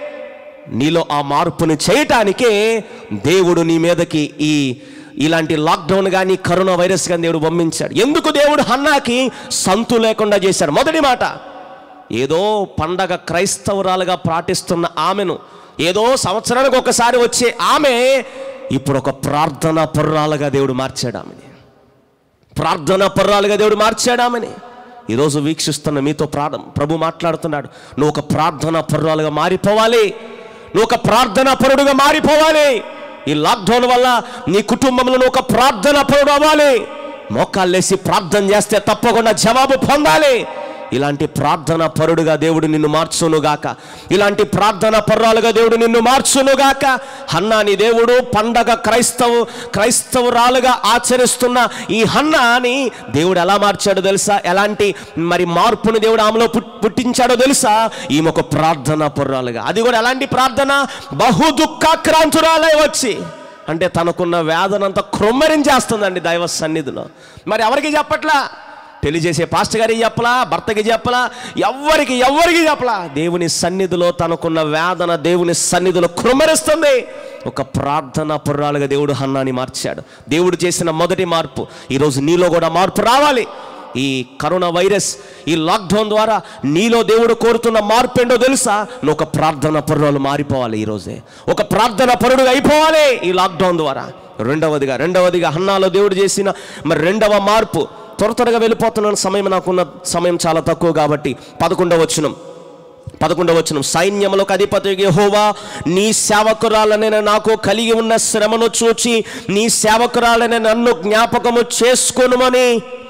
నీలో ఆ మార్పుని చేయటానికే దేవుడు నీ మీదకి ఈ ఇలాంటి లాక్డౌన్ కానీ కరోనా వైరస్ కానీ దేవుడు పంపించాడు ఎందుకు దేవుడు హన్నాకి సంతు లేకుండా చేశాడు మొదటి మాట ఏదో పండగ క్రైస్తవురాలుగా పాటిస్తున్న ఆమెను ఏదో సంవత్సరానికి ఒకసారి వచ్చే ఆమె ఇప్పుడు ఒక ప్రార్థన పర్రాలుగా దేవుడు మార్చాడు ఆమెని ప్రార్థన పర్రాలుగా దేవుడు మార్చాడామని ఈరోజు వీక్షిస్తున్న మీతో ప్రార్థ ప్రభు మాట్లాడుతున్నాడు నువ్వు ఒక ప్రార్థన పర్రాలుగా మారిపోవాలి నువ్వు ఒక ప్రార్థన పరుడుగా మారిపోవాలి ఈ లాక్డౌన్ వల్ల నీ కుటుంబంలో నువ్వు ఒక ప్రార్థన పరుడు అవ్వాలి మోకాళ్ళేసి ప్రార్థన చేస్తే తప్పకుండా జవాబు పొందాలి ఇలాంటి ప్రార్థన పరుడుగా దేవుడు నిన్ను మార్చునుగాక ఇలాంటి ప్రార్థన పర్రాలుగా దేవుడు నిన్ను మార్చునుగాక హన్నాని దేవుడు పండగ క్రైస్తవు క్రైస్తవురాలుగా ఆచరిస్తున్న ఈ హన్నాని దేవుడు ఎలా మార్చాడో తెలుసా ఎలాంటి మరి మార్పుని దేవుడు ఆమెలో పుట్- పుట్టించాడో తెలుసా ఈమె ఒక ప్రార్థన పర్రాలుగా అది కూడా ఎలాంటి ప్రార్థన బహు దుఃఖాక్రాంతురాలై వచ్చి అంటే తనకున్న వేదనంతా క్రొమ్మరించేస్తుందండి దైవ సన్నిధిలో మరి ఎవరికి చెప్పట్లా పెళ్లి చేసే పాస్టర్ గారికి చెప్పలా భర్తకి చెప్పలా ఎవ్వరికి ఎవ్వరికి చెప్పలా దేవుని సన్నిధిలో తనకున్న వేదన దేవుని సన్నిధిలో కృమరిస్తుంది ఒక ప్రార్థన పుర్రాలుగా దేవుడు హన్నాని మార్చాడు దేవుడు చేసిన మొదటి మార్పు ఈరోజు నీలో కూడా మార్పు రావాలి ఈ కరోనా వైరస్ ఈ లాక్డౌన్ ద్వారా నీలో దేవుడు కోరుతున్న మార్పు ఏంటో తెలుసా నువ్వు ఒక ప్రార్థన పరులు మారిపోవాలి ఈరోజే ఒక ప్రార్థన పరుడుగా అయిపోవాలి ఈ లాక్డౌన్ ద్వారా రెండవదిగా రెండవదిగా హన్నాలో దేవుడు చేసిన మరి రెండవ మార్పు త్వర త్వరగా వెళ్ళిపోతున్నాను సమయం నాకున్న సమయం చాలా తక్కువ కాబట్టి పదకొండవ వచనం పదకొండవ వచనం సైన్యములకు అధిపతి యెహోవా నీ సేవకురాలనే నాకు కలిగి ఉన్న శ్రమను చూచి నీ సేవకురాలనే నన్ను జ్ఞాపకము చేసుకొనుమని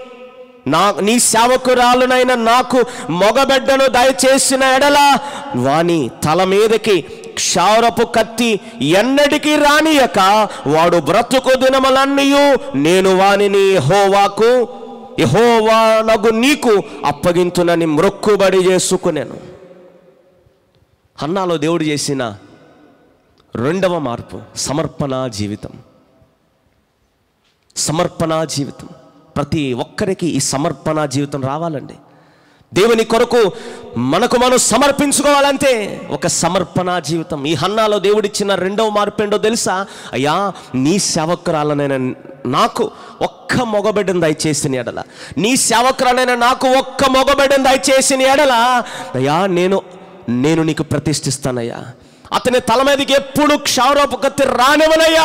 నా నీ సేవకురాలునైన నాకు మొగబిడ్డను దయచేసిన ఎడల వాని తల మీదకి క్షారపు కత్తి ఎన్నటికీ రానియక వాడు బ్రతుకు దినములన్నయు నేను వానిని యెహోవాకు యెహోవా నగు నీకు అప్పగింతునని మ్రొక్కుబడి చేసుకునేను హన్నాలో దేవుడు చేసిన రెండవ మార్పు సమర్పణ జీవితం సమర్పణ జీవితం ప్రతి ఒక్కరికి ఈ సమర్పణ జీవితం రావాలండి దేవుని కొరకు మనకు మనం సమర్పించుకోవాలంటే ఒక సమర్పణ జీవితం ఈ హన్నాలో దేవుడిచ్చిన రెండవ మార్పు ఏంటో తెలుసా అయ్యా నీ సేవకురాలనైనా నాకు ఒక్క మొగబిడ్డను దయచేసిన ఎడల నీ సేవకురాలైన నాకు ఒక్క మొగబిడ్డను దయచేసిన ఎడల అయ్యా నేను నేను నీకు ప్రతిష్ఠిస్తానయ్యా అతని తల మీదకి ఎప్పుడు క్షారోపు కత్తి రానివ్వనయ్యా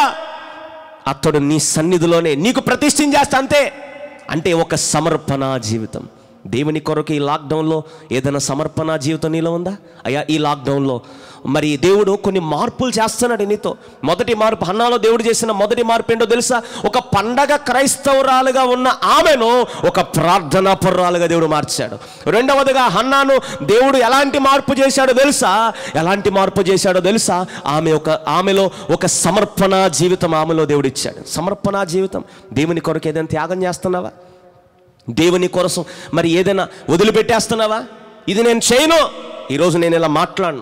అతడు నీ సన్నిధిలోనే నీకు ప్రతిష్ఠించేస్తా అంతే అంటే ఒక సమర్పణ జీవితం దేవుని కొరకు ఈ లాక్డౌన్లో ఏదైనా సమర్పణ జీవితం నీలో ఉందా అయ్యా ఈ లాక్డౌన్లో మరి దేవుడు కొన్ని మార్పులు చేస్తున్నాడు నీతో మొదటి మార్పు హన్నాలో దేవుడు చేసిన మొదటి మార్పు ఏంటో తెలుసా ఒక పండగ క్రైస్తవురాలుగా ఉన్న ఆమెను ఒక ప్రార్థనా పర్రాలుగా దేవుడు మార్చాడు రెండవదిగా హన్నాను దేవుడు ఎలాంటి మార్పు చేశాడో తెలుసా ఎలాంటి మార్పు చేశాడో తెలుసా ఆమె ఒక ఆమెలో ఒక సమర్పణ జీవితం ఆమెలో దేవుడు ఇచ్చాడు సమర్పణ జీవితం దేవుని కొరకు ఏదైనా త్యాగం చేస్తున్నావా దేవుని కోసం మరి ఏదైనా వదిలిపెట్టేస్తున్నావా ఇది నేను చేయను ఈరోజు నేను ఇలా మాట్లాడను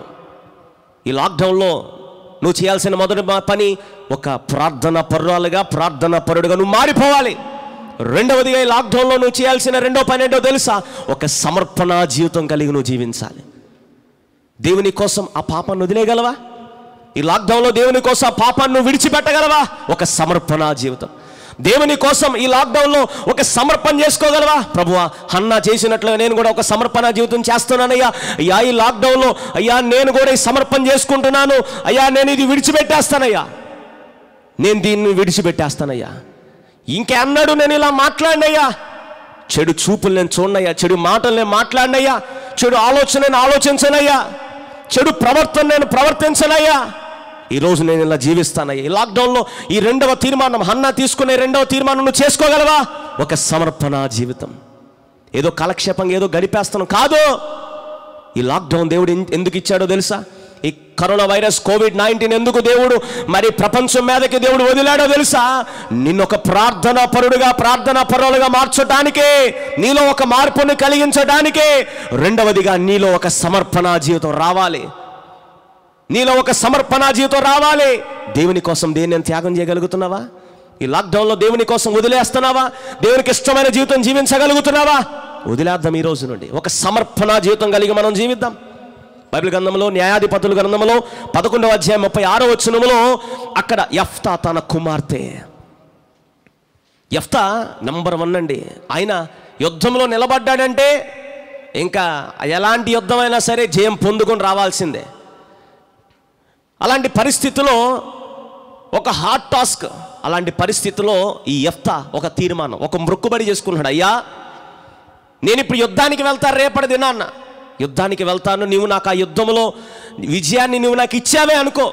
ఈ లాక్డౌన్లో నువ్వు చేయాల్సిన మొదటి మా పని ఒక ప్రార్థన పరురాలుగా ప్రార్థన పరుడుగా నువ్వు మారిపోవాలి రెండవదిగా ఈ లాక్డౌన్లో నువ్వు చేయాల్సిన రెండో పని ఏంటో తెలుసా ఒక సమర్పణ జీవితం కలిగి నువ్వు జీవించాలి దేవుని కోసం ఆ పాపాన్ని వదిలేయగలవా ఈ లాక్డౌన్లో దేవుని కోసం ఆ పాపాన్ని నువ్వు విడిచిపెట్టగలవా ఒక సమర్పణ జీవితం దేవుని కోసం ఈ లాక్డౌన్లో ఒక సమర్పణ చేసుకోగలవా ప్రభువా హన్నా చేసినట్లుగా నేను కూడా ఒక సమర్పణ జీవితం చేస్తున్నానయ్యా అయ్యా ఈ లాక్డౌన్లో అయ్యా నేను కూడా ఈ సమర్పణ చేసుకుంటున్నాను అయ్యా నేను ఇది విడిచిపెట్టేస్తానయ్యా నేను దీన్ని విడిచిపెట్టేస్తానయ్యా ఇంకెన్నడూ నేను ఇలా మాట్లాడినయ్యా చెడు చూపులు నేను చూడనయ్యా చెడు మాటలు నేను మాట్లాడినయ్యా చెడు ఆలోచన నేను ఆలోచించనయ్యా చెడు ప్రవర్తన నేను ప్రవర్తించనయ్యా ఈరోజు నేను ఇలా జీవిస్తానయ్యా ఈ లాక్డౌన్లో ఈ రెండవ తీర్మానం హన్నా తీసుకునే రెండవ తీర్మానం నువ్వు చేసుకోగలవా ఒక సమర్పణ జీవితం ఏదో కాలక్షేపంగా ఏదో గడిపేస్తాను కాదు ఈ లాక్డౌన్ దేవుడు ఎన్- ఎందుకు ఇచ్చాడో తెలుసా ఈ కరోనా వైరస్ కోవిడ్ నైన్టీన్ ఎందుకు దేవుడు మరి ప్రపంచం మీదకి దేవుడు వదిలాడో తెలుసా నిన్ను ఒక ప్రార్థనా పరుడుగా ప్రార్థనా పరులుగా మార్చడానికే నీలో ఒక మార్పుని కలిగించడానికే రెండవదిగా నీలో ఒక సమర్పణ జీవితం రావాలి నీలో ఒక సమర్పణ జీవితం రావాలి దేవుని కోసం దేన్ని త్యాగం చేయగలుగుతున్నావా ఈ లాక్డౌన్లో దేవుని కోసం వదిలేస్తున్నావా దేవునికి ఇష్టమైన జీవితం జీవించగలుగుతున్నావా వదిలేద్దాం ఈ రోజు నుండి ఒక సమర్పణ జీవితం కలిగి మనం జీవిద్దాం బైబిల్ గ్రంథంలో న్యాయాధిపతుల గ్రంథంలో పదకొండవ అధ్యాయం ముప్పై ఆరో వచనములో అక్కడ యఫ్తా తన కుమార్తె యఫ్తా నంబర్ వన్ అండి ఆయన యుద్ధంలో నిలబడ్డాడంటే ఇంకా ఎలాంటి యుద్ధమైనా సరే జయం పొందుకొని రావాల్సిందే అలాంటి పరిస్థితిలో ఒక హార్డ్ టాస్క్ అలాంటి పరిస్థితిలో ఈ ఎఫ్తా ఒక తీర్మానం ఒక మృక్కుబడి చేసుకున్నాడు అయ్యా నేను ఇప్పుడు యుద్ధానికి వెళ్తాను రేపటి దినాన్న యుద్ధానికి వెళ్తాను నీవు నాకు ఆ యుద్ధంలో విజయాన్ని నువ్వు నాకు ఇచ్చావే అనుకో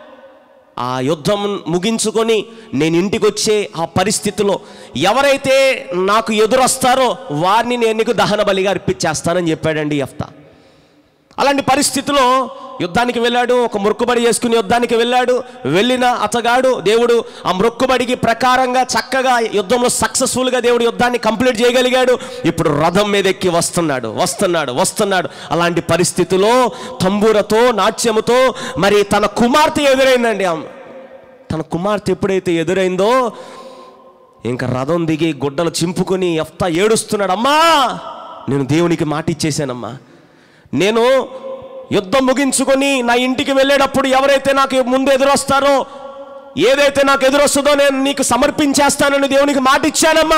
ఆ యుద్ధం ముగించుకొని నేను ఇంటికి వచ్చే ఆ పరిస్థితిలో ఎవరైతే నాకు ఎదురొస్తారో వారిని నేను నీకు దహన బలిగా అర్పించేస్తానని చెప్పాడండి యఫ్తా అలాంటి పరిస్థితిలో యుద్ధానికి వెళ్ళాడు ఒక మొక్కుబడి చేసుకుని యుద్ధానికి వెళ్ళాడు వెళ్ళిన అతగాడు దేవుడు ఆ మొక్కుబడికి ప్రకారంగా చక్కగా యుద్ధంలో సక్సెస్ఫుల్గా దేవుడు యుద్ధాన్ని కంప్లీట్ చేయగలిగాడు ఇప్పుడు రథం మీద ఎక్కి వస్తున్నాడు వస్తున్నాడు వస్తున్నాడు అలాంటి పరిస్థితిలో తంబూరతో నాట్యముతో మరి తన కుమార్తె ఎదురైందండి ఆమె తన కుమార్తె ఎప్పుడైతే ఎదురైందో ఇంకా రథం దిగి గుడ్డలు చింపుకొని ఎఫ్తా ఏడుస్తున్నాడు అమ్మా నేను దేవునికి మాట ఇచ్చేసానమ్మా నేను యుద్ధం ముగించుకొని నా ఇంటికి వెళ్ళేటప్పుడు ఎవరైతే నాకు ముందు ఎదురొస్తారో ఏదైతే నాకు ఎదురొస్తుందో నేను నీకు సమర్పించేస్తానని దేవునికి మాట ఇచ్చానమ్మా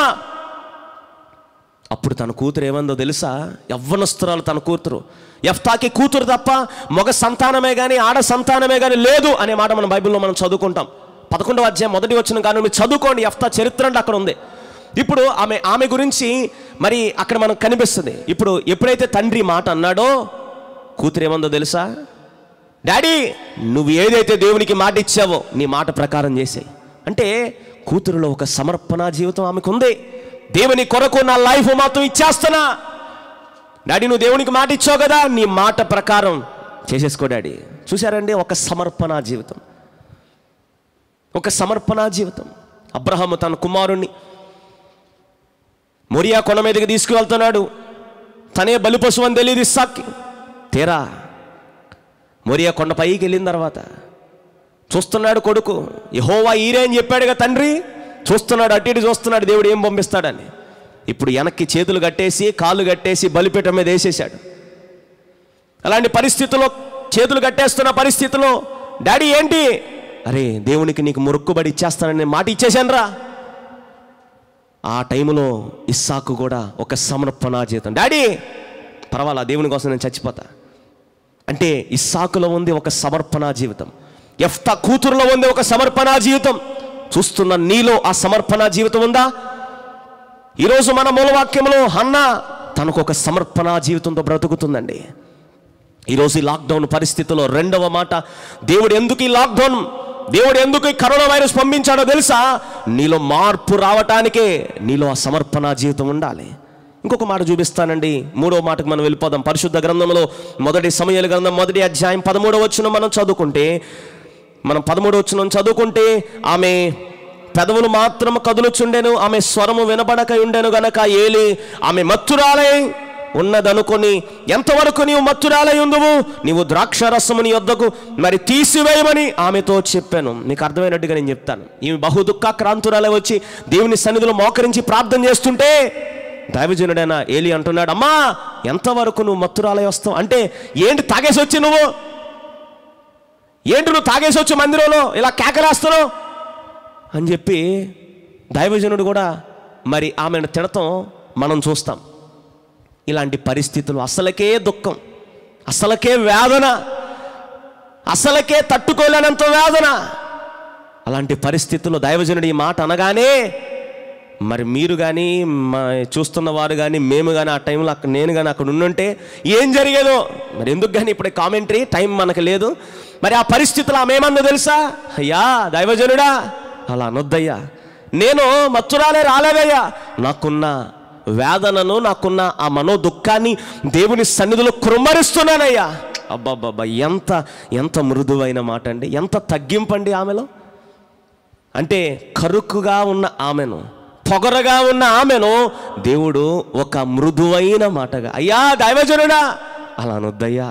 అప్పుడు తన కూతురు ఏమందో తెలుసా యవ్వనస్తురాలు తన కూతురు ఎఫ్తాకి కూతురు తప్ప మగ సంతానమే కానీ ఆడ సంతానమే కానీ లేదు అనే మాట మనం బైబిల్లో మనం చదువుకుంటాం పదకొండవ అధ్యాయం మొదటి వచ్చిన కానీ మీరు చదువుకోండి ఎఫ్తా చరిత్ర అంటే అక్కడ ఉంది ఇప్పుడు ఆమె ఆమె గురించి మరి అక్కడ మనకు కనిపిస్తుంది ఇప్పుడు ఎప్పుడైతే తండ్రి మాట అన్నాడో కూతురు ఏమందో తెలుసా డాడీ నువ్వు ఏదైతే దేవునికి మాట ఇచ్చావో నీ మాట ప్రకారం చేసేయి అంటే కూతురులో ఒక సమర్పణ జీవితం ఆమెకు ఉంది దేవుని కొరకు నా లైఫ్ మాత్రం ఇచ్చేస్తున్నా డాడీ నువ్వు దేవునికి మాట ఇచ్చావు కదా నీ మాట ప్రకారం చేసేసుకో డాడీ చూశారండి ఒక సమర్పణ జీవితం ఒక సమర్పణ జీవితం అబ్రహాము తన కుమారుణ్ణి మొరియా కొండ మీదకి తీసుకువెళ్తున్నాడు తనే బలి పశువు అని తెలియదు ఇస్సాక్కి తీరా మొరియా కొండ పైకి వెళ్ళిన తర్వాత చూస్తున్నాడు కొడుకు యహోవా ఈరే అని చెప్పాడుగా తండ్రి చూస్తున్నాడు అటు ఇటు చూస్తున్నాడు దేవుడు ఏం పంపిస్తాడని ఇప్పుడు వెనక్కి చేతులు కట్టేసి కాళ్ళు కట్టేసి బలిపీఠం మీద వేసేశాడు అలాంటి పరిస్థితుల్లో చేతులు కట్టేస్తున్న పరిస్థితిలో డాడీ ఏంటి అరే దేవునికి నీకు మురుక్కుబడి ఇచ్చేస్తానని మాట ఇచ్చేశాను రా ఆ టైంలో ఇస్సాకు కూడా ఒక సమర్పణ జీవితం డాడీ పర్వాలా దేవుని కోసం నేను చచ్చిపోతా అంటే ఇస్సాకులో ఉంది ఒక సమర్పణ జీవితం ఎఫ్తా కూతురులో ఉంది ఒక సమర్పణ జీవితం చూస్తున్న నీలో ఆ సమర్పణ జీవితం ఉందా ఈరోజు మన మూలవాక్యంలో హన్న తనకు ఒక సమర్పణ జీవితంతో బ్రతుకుతుందండి ఈరోజు ఈ లాక్డౌన్ పరిస్థితిలో రెండవ మాట దేవుడు ఎందుకు ఈ లాక్డౌన్ దేవుడు ఎందుకు ఈ కరోనా వైరస్ పంపించాడో తెలుసా నీలో మార్పు రావటానికే నీలో ఆ సమర్పణ జీవితం ఉండాలి ఇంకొక మాట చూపిస్తానండి మూడవ మాటకు మనం వెళ్ళిపోదాం పరిశుద్ధ గ్రంథంలో మొదటి సమయాల గ్రంథం మొదటి అధ్యాయం పదమూడవ వచ్చిన మనం చదువుకుంటే మనం పదమూడవ వచ్చిన చదువుకుంటే ఆమె పెదవులు మాత్రం కదులుచుండెను ఆమె స్వరము వినబడక ఉండెను గనక ఏలి ఆమె మత్తురాలై ఉన్నదనుకొని ఎంతవరకు నీవు మత్తురాలై ఉందువు నీవు ద్రాక్ష రసము నీ వద్దకు మరి తీసివేయమని ఆమెతో చెప్పాను మీకు అర్థమైనట్టుగా నేను చెప్తాను ఈమె బహు దుఃఖాక్రాంతురాలై వచ్చి దేవుని సన్నిధిలో మోకరించి ప్రార్థన చేస్తుంటే దైవజనుడైన ఏలి అంటున్నాడు అమ్మా ఎంతవరకు నువ్వు మత్తురాలై వస్తావు అంటే ఏంటి తాగేసి వచ్చి నువ్వు ఏంటి నువ్వు తాగేసి వచ్చి మందిరంలో ఇలా కేకలేస్తున్నావు అని చెప్పి దైవజనుడు కూడా మరి ఆమెను తిడతాం మనం చూస్తాం ఇలాంటి పరిస్థితులు అసలకే దుఃఖం అసలకే వేదన అసలకే తట్టుకోలేనంత వేదన అలాంటి పరిస్థితుల్లో దైవజనుడు ఈ మాట అనగానే మరి మీరు కానీ మా చూస్తున్న వారు కానీ మేము కానీ ఆ టైంలో అక్కడ నేను కానీ అక్కడ ఉండుంటే ఏం జరిగేదో మరి ఎందుకు కానీ ఇప్పుడు కామెంటరీ టైం మనకు లేదు మరి ఆ పరిస్థితులు ఆమె ఏమన్నా తెలుసా అయ్యా దైవజనుడా అలా అనొద్దయ్యా నేను మత్తురాలే రాలేదయ్యా నాకున్న వేదనను నాకున్న ఆ మనో దుఃఖాన్ని దేవుని సన్నిధిలో కృమ్మరిస్తున్నానయ్యా అబ్బాబ్బాబ్బా ఎంత ఎంత మృదువైన మాట అండి ఎంత తగ్గింపండి ఆమెలో అంటే కరుకుగా ఉన్న ఆమెను పొగరగా ఉన్న ఆమెను దేవుడు ఒక మృదువైన మాటగా అయ్యా దైవజనుడా అలా అనొద్దయ్యా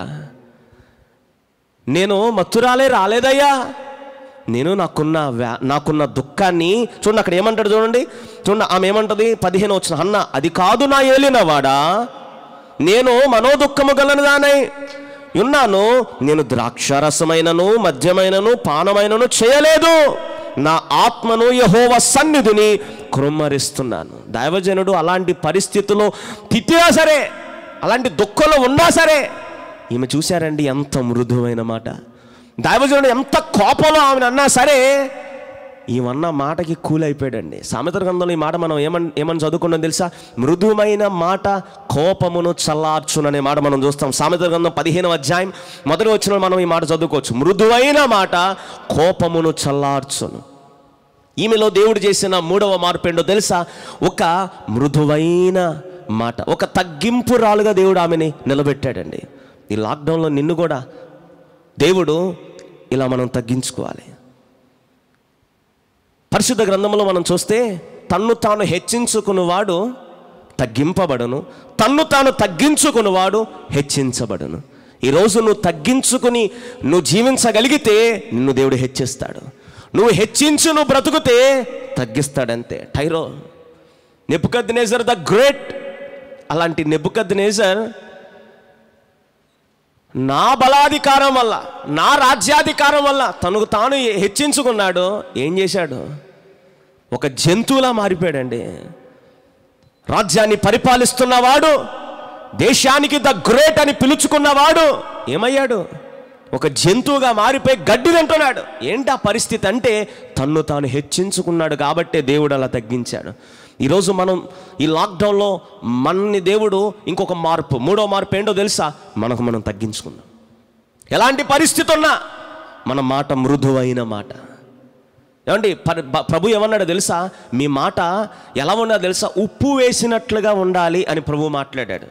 నేను మత్తురాలే రాలేదయ్యా నేను నాకున్న వ్యా నాకున్న దుఃఖాన్ని చూడండి అక్కడ ఏమంటాడు చూడండి చూడండి ఆమె ఏమంటది పదిహేను వచ్చిన అన్న అది కాదు నా ఏలినవాడా నేను మనోదుఖము గలను దానై ఉన్నాను నేను ద్రాక్షారసమైనను మద్యమైనను పానమైనను చేయలేదు నా ఆత్మను యహోవ సన్నిధిని కృమ్మరిస్తున్నాను దైవజనుడు అలాంటి పరిస్థితుల్లో తిట్టినా సరే అలాంటి దుఃఖంలో ఉన్నా సరే ఈమె చూశారండి ఎంత మృదువైన మాట దైవజనుడు ఎంత కోపంలో ఆమెను అన్నా సరే ఈమన్న మాటకి కూల్ అయిపోయాడండి సామెతల గ్రంథంలో ఈ మాట మనం ఏమని ఏమని చదువుకున్నాం తెలుసా మృదుమైన మాట కోపమును చల్లార్చుననే మాట మనం చూస్తాం సామెతల గ్రంథం పదిహేను అధ్యాయం మొదటి వచ్చిన మనం ఈ మాట చదువుకోవచ్చు మృదువైన మాట కోపమును చల్లార్చును ఈమెలో దేవుడు చేసిన మూడవ మార్పు ఏంటో తెలుసా ఒక మృదువైన మాట ఒక తగ్గింపురాలుగా దేవుడు ఆమెని నిలబెట్టాడండి ఈ లాక్డౌన్లో నిన్ను కూడా దేవుడు ఇలా మనం తగ్గించుకోవాలి పరిశుద్ధ గ్రంథంలో మనం చూస్తే తన్ను తాను హెచ్చించుకున్నవాడు తగ్గింపబడను తన్ను తాను తగ్గించుకున్నవాడు హెచ్చించబడను ఈరోజు నువ్వు తగ్గించుకుని నువ్వు జీవించగలిగితే నిన్ను దేవుడు హెచ్చిస్తాడు నువ్వు హెచ్చించు నువ్వు బ్రతుకుతే తగ్గిస్తాడంతే టైరో నెబుకద్ నేజర్ ద గ్రేట్ అలాంటి నెబుకద్ నేజర్ నా బలాధికారం వల్ల నా రాజ్యాధికారం వల్ల తనకు తాను హెచ్చించుకున్నాడు ఏం చేశాడు ఒక జంతువులా మారిపోయాడండి రాజ్యాన్ని పరిపాలిస్తున్నవాడు దేశానికి ద గ్రేట్ అని పిలుచుకున్నవాడు ఏమయ్యాడు ఒక జంతువుగా మారిపోయి గడ్డి తింటున్నాడు ఏంటి ఆ పరిస్థితి అంటే తన్ను తాను హెచ్చించుకున్నాడు కాబట్టే దేవుడు అలా తగ్గించాడు ఈరోజు మనం ఈ లాక్డౌన్లో మనని దేవుడు ఇంకొక మార్పు మూడో మార్పు ఏంటో తెలుసా మనకు మనం తగ్గించుకుందాం ఎలాంటి పరిస్థితి ఉన్నా మన మాట మృదువైన మాట ఏమండి పరి- బ- ప్రభు ఏమన్నాడో తెలుసా మీ మాట ఎలా ఉన్నదో తెలుసా ఉప్పు వేసినట్లుగా ఉండాలి అని ప్రభు మాట్లాడాడు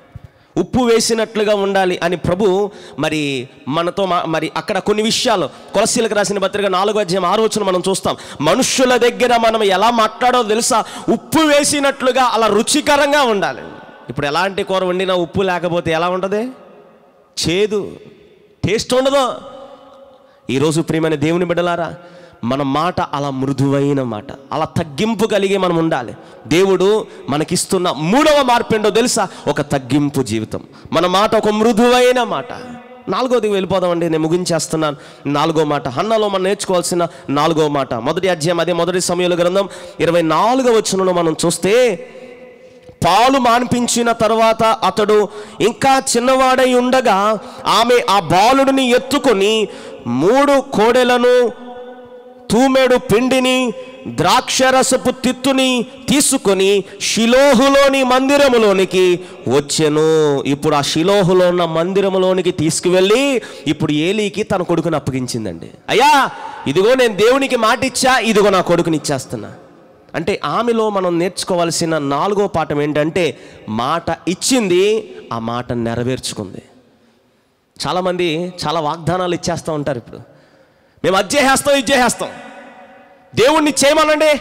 ఉప్పు వేసినట్లుగా ఉండాలి అని ప్రభు మరి మనతో మా- మరి అక్కడ కొన్ని విషయాలు కొలసీలకు రాసిన పత్రిక నాలుగో అధ్యాయం ఆరు వచ్చిన మనం చూస్తాం మనుషుల దగ్గర మనం ఎలా మాట్లాడో తెలుసా ఉప్పు వేసినట్లుగా అలా రుచికరంగా ఉండాలి ఇప్పుడు ఎలాంటి కూర వండినా ఉప్పు లేకపోతే ఎలా ఉంటుంది చేదు టేస్ట్ ఉండదు ఈరోజు ప్రియమైన దేవుని బిడ్డలారా మన మాట అలా మృదువైన మాట అలా తగ్గింపు కలిగి మనం ఉండాలి దేవుడు మనకిస్తున్న మూడవ మార్పు ఏంటో తెలుసా ఒక తగ్గింపు జీవితం మన మాట ఒక మృదువైన మాట నాలుగోది వెళ్ళిపోదామండి నేను ముగించేస్తున్నాను నాలుగో మాట హన్నలో మనం నేర్చుకోవాల్సిన నాలుగో మాట మొదటి అధ్యాయం అదే మొదటి సమయంలో గ్రంథం ఇరవై నాలుగో వచనంలో మనం చూస్తే పాలు మాన్పించిన తర్వాత అతడు ఇంకా చిన్నవాడై ఉండగా ఆమె ఆ బాలుడిని ఎత్తుకొని మూడు కోడెలను తూమెడు పిండిని ద్రాక్షరసపు తిత్తుని తీసుకొని షిలోహులోని మందిరములోనికి వచ్చెను ఇప్పుడు ఆ షిలోహులో ఉన్న మందిరములోనికి తీసుకువెళ్ళి ఇప్పుడు ఏలీకి తన కొడుకుని అప్పగించిందండి అయ్యా ఇదిగో నేను దేవునికి మాట ఇచ్చా ఇదిగో నా కొడుకుని ఇచ్చేస్తున్నా అంటే ఆమెలో మనం నేర్చుకోవాల్సిన నాలుగో పాఠం ఏంటంటే మాట ఇచ్చింది ఆ మాట నెరవేర్చుకుంది చాలామంది చాలా వాగ్దానాలు ఇచ్చేస్తూ ఉంటారు ఇప్పుడు మేము అది చేసేస్తాం ఇది చేసేస్తాం దేవుణ్ణి చేయమనండి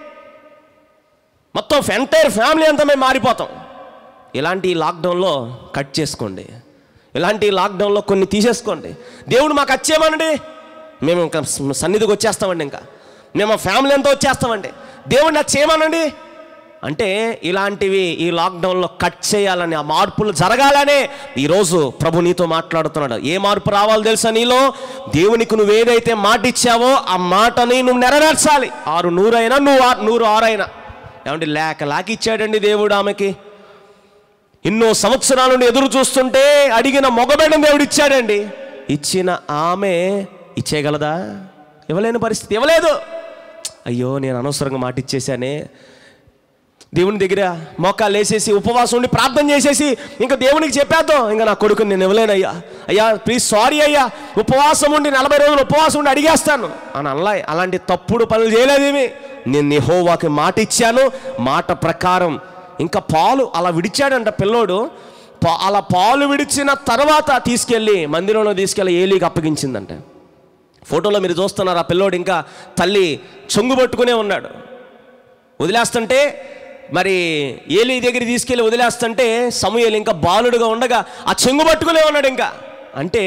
మొత్తం ఎంటైర్ ఫ్యామిలీ అంతా మేము మారిపోతాం ఇలాంటి లాక్డౌన్లో కట్ చేసుకోండి ఇలాంటి లాక్డౌన్లో కొన్ని తీసేసుకోండి దేవుడు మాకు వచ్చేయమనండి మేము ఇంకా సన్నిధికి వచ్చేస్తామండి ఇంకా మేము మా ఫ్యామిలీ అంతా వచ్చేస్తామండి దేవుడిని అది చేయమనండి అంటే ఇలాంటివి ఈ లాక్డౌన్లో కట్ చేయాలని ఆ మార్పులు జరగాలనే ఈరోజు ప్రభు నీతో మాట్లాడుతున్నాడు ఏ మార్పు రావాలో తెలుసా నీలో దేవునికి నువ్వు ఏదైతే మాట ఇచ్చావో ఆ మాటని నువ్వు నెరవేర్చాలి ఆరు నూరైనా నువ్వు ఆ- నూరు ఆరైనా ఏమంటే లేక లేక ఇచ్చాడండి దేవుడు ఆమెకి ఎన్నో సంవత్సరాల నుండి ఎదురు చూస్తుంటే అడిగిన మొగబెడని దేవుడు ఇచ్చాడండి ఇచ్చిన ఆమె ఇచ్చేయగలదా ఇవ్వలేని పరిస్థితి ఇవ్వలేదు అయ్యో నేను అనవసరంగా మాట ఇచ్చేసానే దేవుని దగ్గర మోకాలు వేసేసి ఉపవాసం ఉండి ప్రార్థన చేసేసి ఇంకా దేవునికి చెప్పేద్దాం ఇంకా నా కొడుకుని నేను ఇవ్వలేనయ్యా అయ్యా ప్లీజ్ సారీ అయ్యా ఉపవాసం ఉండి నలభై రోజులు ఉపవాసం ఉండి అడిగేస్తాను అని అలా అలాంటి తప్పుడు పనులు చేయలేదేమి నేను నిహోవాకి మాట ఇచ్చాను మాట ప్రకారం ఇంకా పాలు అలా విడిచాడంట పిల్లోడు పా అలా పాలు విడిచిన తర్వాత తీసుకెళ్ళి మందిరంలో తీసుకెళ్ళి ఏలీకి అప్పగించిందంట ఫోటోలో మీరు చూస్తున్నారు ఆ పిల్లోడు ఇంకా తల్లి చొంగు పట్టుకునే ఉన్నాడు వదిలేస్తుంటే మరి ఏలి దగ్గర తీసుకెళ్ళి వదిలేస్తుంటే సమూయేలు ఇంకా బాలుడుగా ఉండగా ఆ చెంగు పట్టుకునే ఉన్నాడు ఇంకా అంటే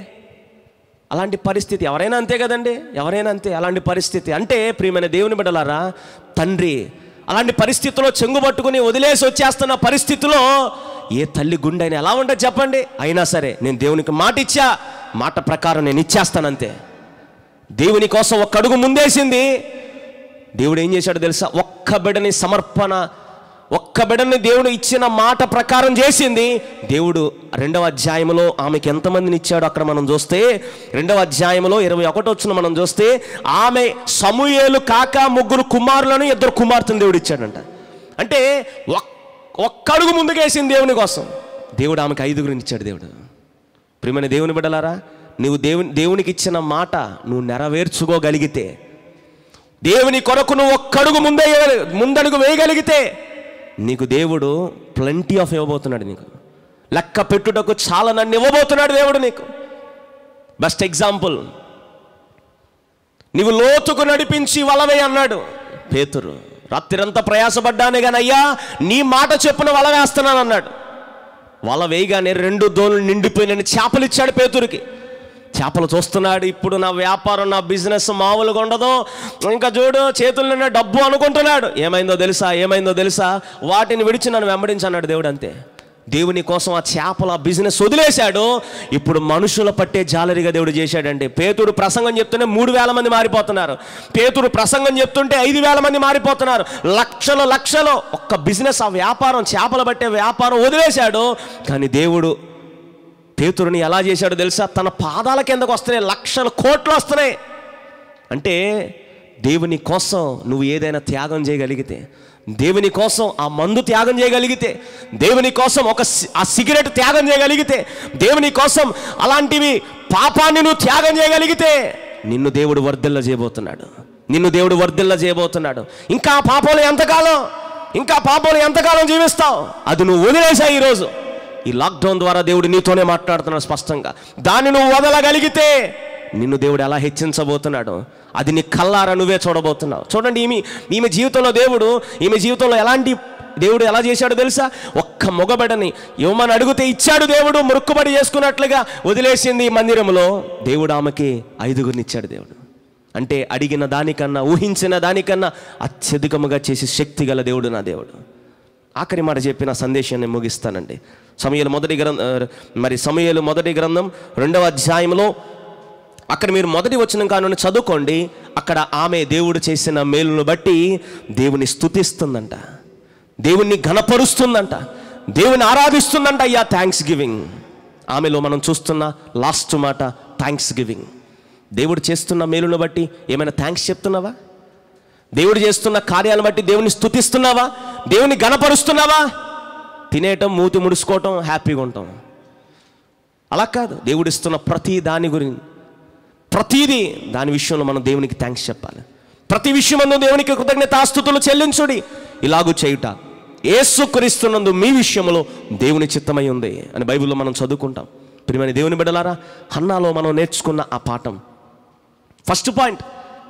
అలాంటి పరిస్థితి ఎవరైనా అంతే కదండి ఎవరైనా అంతే అలాంటి పరిస్థితి అంటే ప్రియమైన దేవుని బిడ్డలారా తండ్రి అలాంటి పరిస్థితిలో చెంగు పట్టుకుని వదిలేసి వచ్చేస్తున్న పరిస్థితిలో ఏ తల్లి గుండె అయినా ఎలా ఉంటుంది చెప్పండి అయినా సరే నేను దేవునికి మాట ఇచ్చా మాట ప్రకారం నేను ఇచ్చేస్తానంతే దేవుని కోసం ఒక్క అడుగు ముందేసింది దేవుడు ఏం చేశాడు తెలుసా ఒక్క బిడ్డని సమర్పణ ఒక్క బిడ్డని దేవుడు ఇచ్చిన మాట ప్రకారం చేసింది దేవుడు రెండవ అధ్యాయంలో ఆమెకి ఎంతమందిని ఇచ్చాడో అక్కడ మనం చూస్తే రెండవ అధ్యాయంలో ఇరవై ఒకటి వచ్చిన మనం చూస్తే ఆమె సమూయేలు కాక ముగ్గురు కుమారులను ఇద్దరు కుమార్తెను దేవుడు ఇచ్చాడంట అంటే ఒక్- ఒక్క అడుగు ముందుకేసింది దేవుని కోసం దేవుడు ఆమెకు ఐదుగురిని ఇచ్చాడు దేవుడు ప్రియమైన దేవుని బిడ్డలారా నువ్వు దేవుని దేవునికి ఇచ్చిన మాట నువ్వు నెరవేర్చుకోగలిగితే దేవుని కొరకు నువ్వు ఒక్కడుగు ముందే ముందడుగు వేయగలిగితే నీకు దేవుడు ప్lenty ఆఫ్ ఇవ్వబోతున్నాడు నీకు లెక్క పెట్టుటకు చాలా నన్ను ఇవ్వబోతున్నాడు దేవుడు నీకు బెస్ట్ ఎగ్జాంపుల్ నీవు లోతుకు నడిపించి వలవే అన్నాడు పేతురు రాత్రిరంతా ప్రయాసపడ్డానే కానీ అయ్యా నీ మాట చెప్పున వల వేస్తున్నాను అన్నాడు వల వేయగానే రెండు దోణులు నిండిపోయిన చేపలు ఇచ్చాడు పేతురికి చేపలు చూస్తున్నాడు ఇప్పుడు నా వ్యాపారం నా బిజినెస్ మామూలుగా ఉండదు ఇంకా చూడు చేతుల నిండా డబ్బు అనుకుంటున్నాడు ఏమైందో తెలుసా ఏమైందో తెలుసా వాటిని విడిచి నన్ను వెంబడించన్నాడు దేవుడు అంతే దేవుని కోసం ఆ చేపల ఆ బిజినెస్ వదిలేశాడు ఇప్పుడు మనుషుల పట్టే జాలరిగా దేవుడు చేశాడండి పేతుడు ప్రసంగం చెప్తూనే మూడు వేల మంది మారిపోతున్నారు పేతుడు ప్రసంగం చెప్తుంటే ఐదు వేల మంది మారిపోతున్నారు లక్షలు లక్షలు ఒక్క బిజినెస్ ఆ వ్యాపారం చేపలు పట్టే వ్యాపారం వదిలేశాడు కానీ దేవుడు పేతురుని ఎలా చేశాడో తెలుసా తన పాదాల కిందకు వస్తున్నాయి లక్షల కోట్లు వస్తున్నాయి అంటే దేవుని కోసం నువ్వు ఏదైనా త్యాగం చేయగలిగితే దేవుని కోసం ఆ మందు త్యాగం చేయగలిగితే దేవుని కోసం ఒక సి- ఆ సిగరెట్ త్యాగం చేయగలిగితే దేవుని కోసం అలాంటివి పాపాన్ని నువ్వు త్యాగం చేయగలిగితే నిన్ను దేవుడు వర్ధిల్ల చేయబోతున్నాడు నిన్ను దేవుడు వర్ధిల్ల చేయబోతున్నాడు ఇంకా ఆ పాపంలో ఎంతకాలం ఇంకా పాపంలో ఎంతకాలం జీవిస్తావు అది నువ్వు వదిలేసావు ఈరోజు ఈ లాక్డౌన్ ద్వారా దేవుడు నీతోనే మాట్లాడుతున్నాడు స్పష్టంగా దాన్ని నువ్వు వదలగలిగితే నిన్ను దేవుడు ఎలా హెచ్చించబోతున్నాడు అది నీ కల్లారా నువ్వే చూడబోతున్నావు చూడండి ఈమె ఈమె జీవితంలో దేవుడు ఈమె జీవితంలో ఎలాంటి దేవుడు ఎలా చేశాడో తెలుసా ఒక్క మొగబడని ఇవ్వమని అడిగితే ఇచ్చాడు దేవుడు మురుక్కుబడి చేసుకున్నట్లుగా వదిలేసింది ఈ మందిరంలో దేవుడు ఆమెకి ఐదుగురిని ఇచ్చాడు దేవుడు అంటే అడిగిన దానికన్నా ఊహించిన దానికన్నా అత్యధికముగా చేసే శక్తి గల దేవుడు నా దేవుడు ఆఖరి మాట చెప్పిన సందేశాన్ని ముగిస్తానండి సమయలు మొదటి గ్రంథం మరి సమయలు మొదటి గ్రంథం రెండవ అధ్యాయంలో అక్కడ మీరు మొదటి వచ్చిన కానుండి చదువుకోండి అక్కడ ఆమె దేవుడు చేసిన మేలును బట్టి దేవుని స్తుతిస్తుందంట దేవుణ్ణి ఘనపరుస్తుందంట దేవుని ఆరాధిస్తుందంట అయ్యా థ్యాంక్స్ గివింగ్ ఆమెలో మనం చూస్తున్న లాస్ట్ మాట థ్యాంక్స్ గివింగ్ దేవుడు చేస్తున్న మేలును బట్టి ఏమైనా థ్యాంక్స్ చెప్తున్నావా దేవుడు చేస్తున్న కార్యాలను బట్టి దేవుని స్తుతిస్తున్నావా దేవుని గణపరుస్తున్నావా తినేయటం మూతి ముడుచుకోవటం హ్యాపీగా ఉంటాం అలా కాదు దేవుడు ఇస్తున్న ప్రతి దాని గురించి ప్రతిదీ దాని విషయంలో మనం దేవునికి థ్యాంక్స్ చెప్పాలి ప్రతి విషయమందు దేవునికి కృతజ్ఞతాస్తుతులు చెల్లించుడి ఇలాగూ చేయుట ఏసుక్రీస్తున్నందు మీ విషయంలో దేవుని చిత్తమై ఉంది అని బైబిల్లో మనం చదువుకుంటాం ప్రియమైన దేవుని బిడ్డలారా హన్నాలో మనం నేర్చుకున్న ఆ పాఠం ఫస్ట్ పాయింట్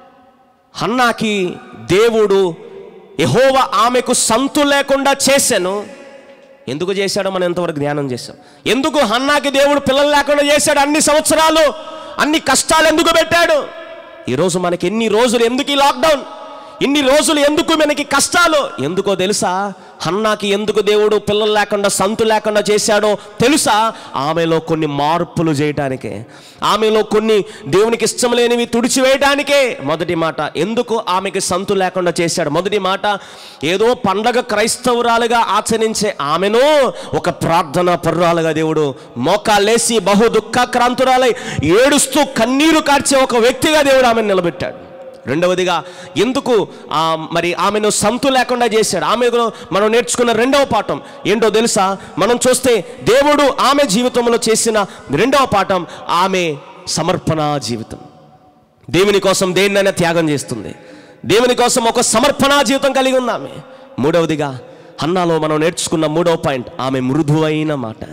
హన్నాకి దేవుడు యహోవ ఆమెకు సంతు లేకుండా చేశాను ఎందుకు చేశాడో మనం ఎంతవరకు ధ్యానం చేశాం ఎందుకు హన్నాకి దేవుడు పిల్లలు లేకుండా చేశాడు అన్ని సంవత్సరాలు అన్ని కష్టాలు ఎందుకు పెట్టాడు ఈరోజు మనకి ఎన్ని రోజులు ఎందుకు ఈ లాక్డౌన్ ఇన్ని రోజులు ఎందుకు మనకి కష్టాలు ఎందుకో తెలుసా హన్నాకి ఎందుకు దేవుడు పిల్లలు లేకుండా సంతు లేకుండా చేశాడో తెలుసా ఆమెలో కొన్ని మార్పులు చేయటానికే ఆమెలో కొన్ని దేవునికి ఇష్టం లేనివి తుడిచివేయడానికే మొదటి మాట ఎందుకు ఆమెకి సంతు లేకుండా చేశాడు మొదటి మాట ఏదో పండగ క్రైస్తవురాలుగా ఆచరించే ఆమెను ఒక ప్రార్థన పర్రాలుగా దేవుడు మోకాలేసి బహు దుఃఖక్రాంతురాలై ఏడుస్తూ కన్నీరు కార్చే ఒక వ్యక్తిగా దేవుడు ఆమెను నిలబెట్టాడు రెండవదిగా ఎందుకు ఆ, మరి ఆమెను సంతు లేకుండా చేశాడు ఆమెను మనం నేర్చుకున్న రెండవ పాఠం ఏంటో తెలుసా మనం చూస్తే దేవుడు ఆమె జీవితంలో చేసిన రెండవ పాఠం ఆమె సమర్పణ జీవితం దేవుని కోసం దేన్నైనా త్యాగం చేస్తుంది దేవుని కోసం ఒక సమర్పణ జీవితం కలిగి ఉంది ఆమె మూడవదిగా హన్నాలో మనం నేర్చుకున్న మూడవ పాయింట్ ఆమె మృదువైన మాట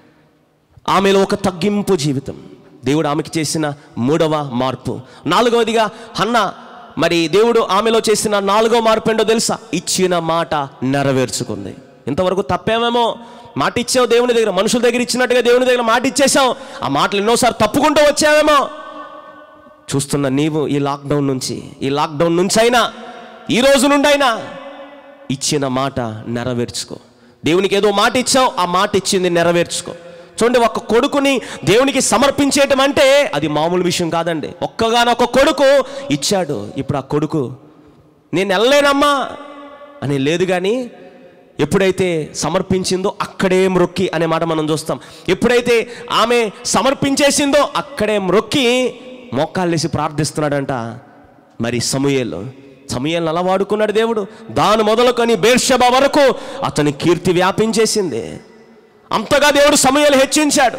ఆమెలో ఒక తగ్గింపు జీవితం దేవుడు ఆమెకి చేసిన మూడవ మార్పు నాలుగవదిగా హన్న మరి దేవుడు ఆమెలో చేసిన నాలుగో మార్పు ఏంటో తెలుసా ఇచ్చిన మాట నెరవేర్చుకుంది ఇంతవరకు తప్పేమేమో మాట ఇచ్చావు దేవుని దగ్గర మనుషుల దగ్గర ఇచ్చినట్టుగా దేవుని దగ్గర మాట ఇచ్చేసావు ఆ మాటలు ఎన్నోసార్లు తప్పుకుంటూ వచ్చావేమో చూస్తున్న నీవు ఈ లాక్డౌన్ నుంచి ఈ లాక్డౌన్ నుంచి అయినా ఈ రోజు నుండి అయినా ఇచ్చిన మాట నెరవేర్చుకో దేవునికి ఏదో మాట ఇచ్చావు ఆ మాట ఇచ్చింది నెరవేర్చుకో చూడండి ఒక కొడుకుని దేవునికి సమర్పించేయటం అంటే అది మామూలు విషయం కాదండి ఒక్కగానొక్క కొడుకు ఇచ్చాడు ఇప్పుడు ఆ కొడుకు నేను వెళ్ళలేనమ్మా అని లేదు కానీ ఎప్పుడైతే సమర్పించిందో అక్కడే మ్రొక్కి అనే మాట మనం చూస్తాం ఎప్పుడైతే ఆమె సమర్పించేసిందో అక్కడే మ్రొక్కి మోకాళ్ళేసి ప్రార్థిస్తున్నాడంట మరి సమూయేలు సమూయేలను అలా వాడుకున్నాడు దేవుడు దాని మొదలుకొని బేర్షబ వరకు అతని కీర్తి వ్యాపించేసింది అంతగా దేవుడు సమూయేలు హెచ్చించాడు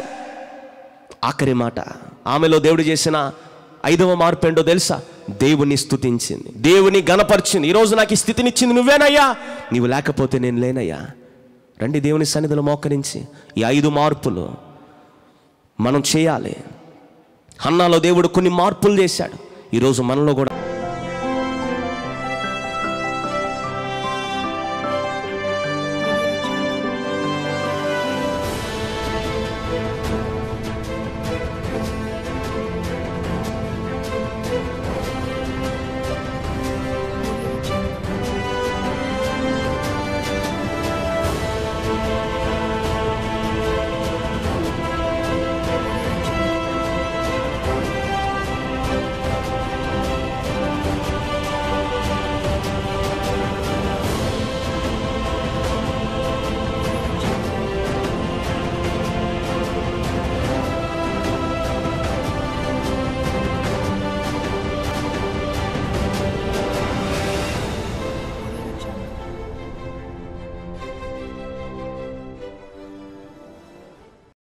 ఆఖరి మాట ఆమెలో దేవుడు చేసిన ఐదవ మార్పు ఏంటో తెలుసా దేవుని స్తుతించింది దేవుని గణపరిచింది ఈరోజు నాకు ఈ స్థితినిచ్చింది నువ్వేనయ్యా నీవు లేకపోతే నేను లేనయ్యా రండి దేవుని సన్నిధిలో మోకరించి ఈ ఐదు మార్పులు మనం చేయాలి హన్నాలో దేవుడు కొన్ని మార్పులు చేశాడు ఈరోజు మనలో కూడా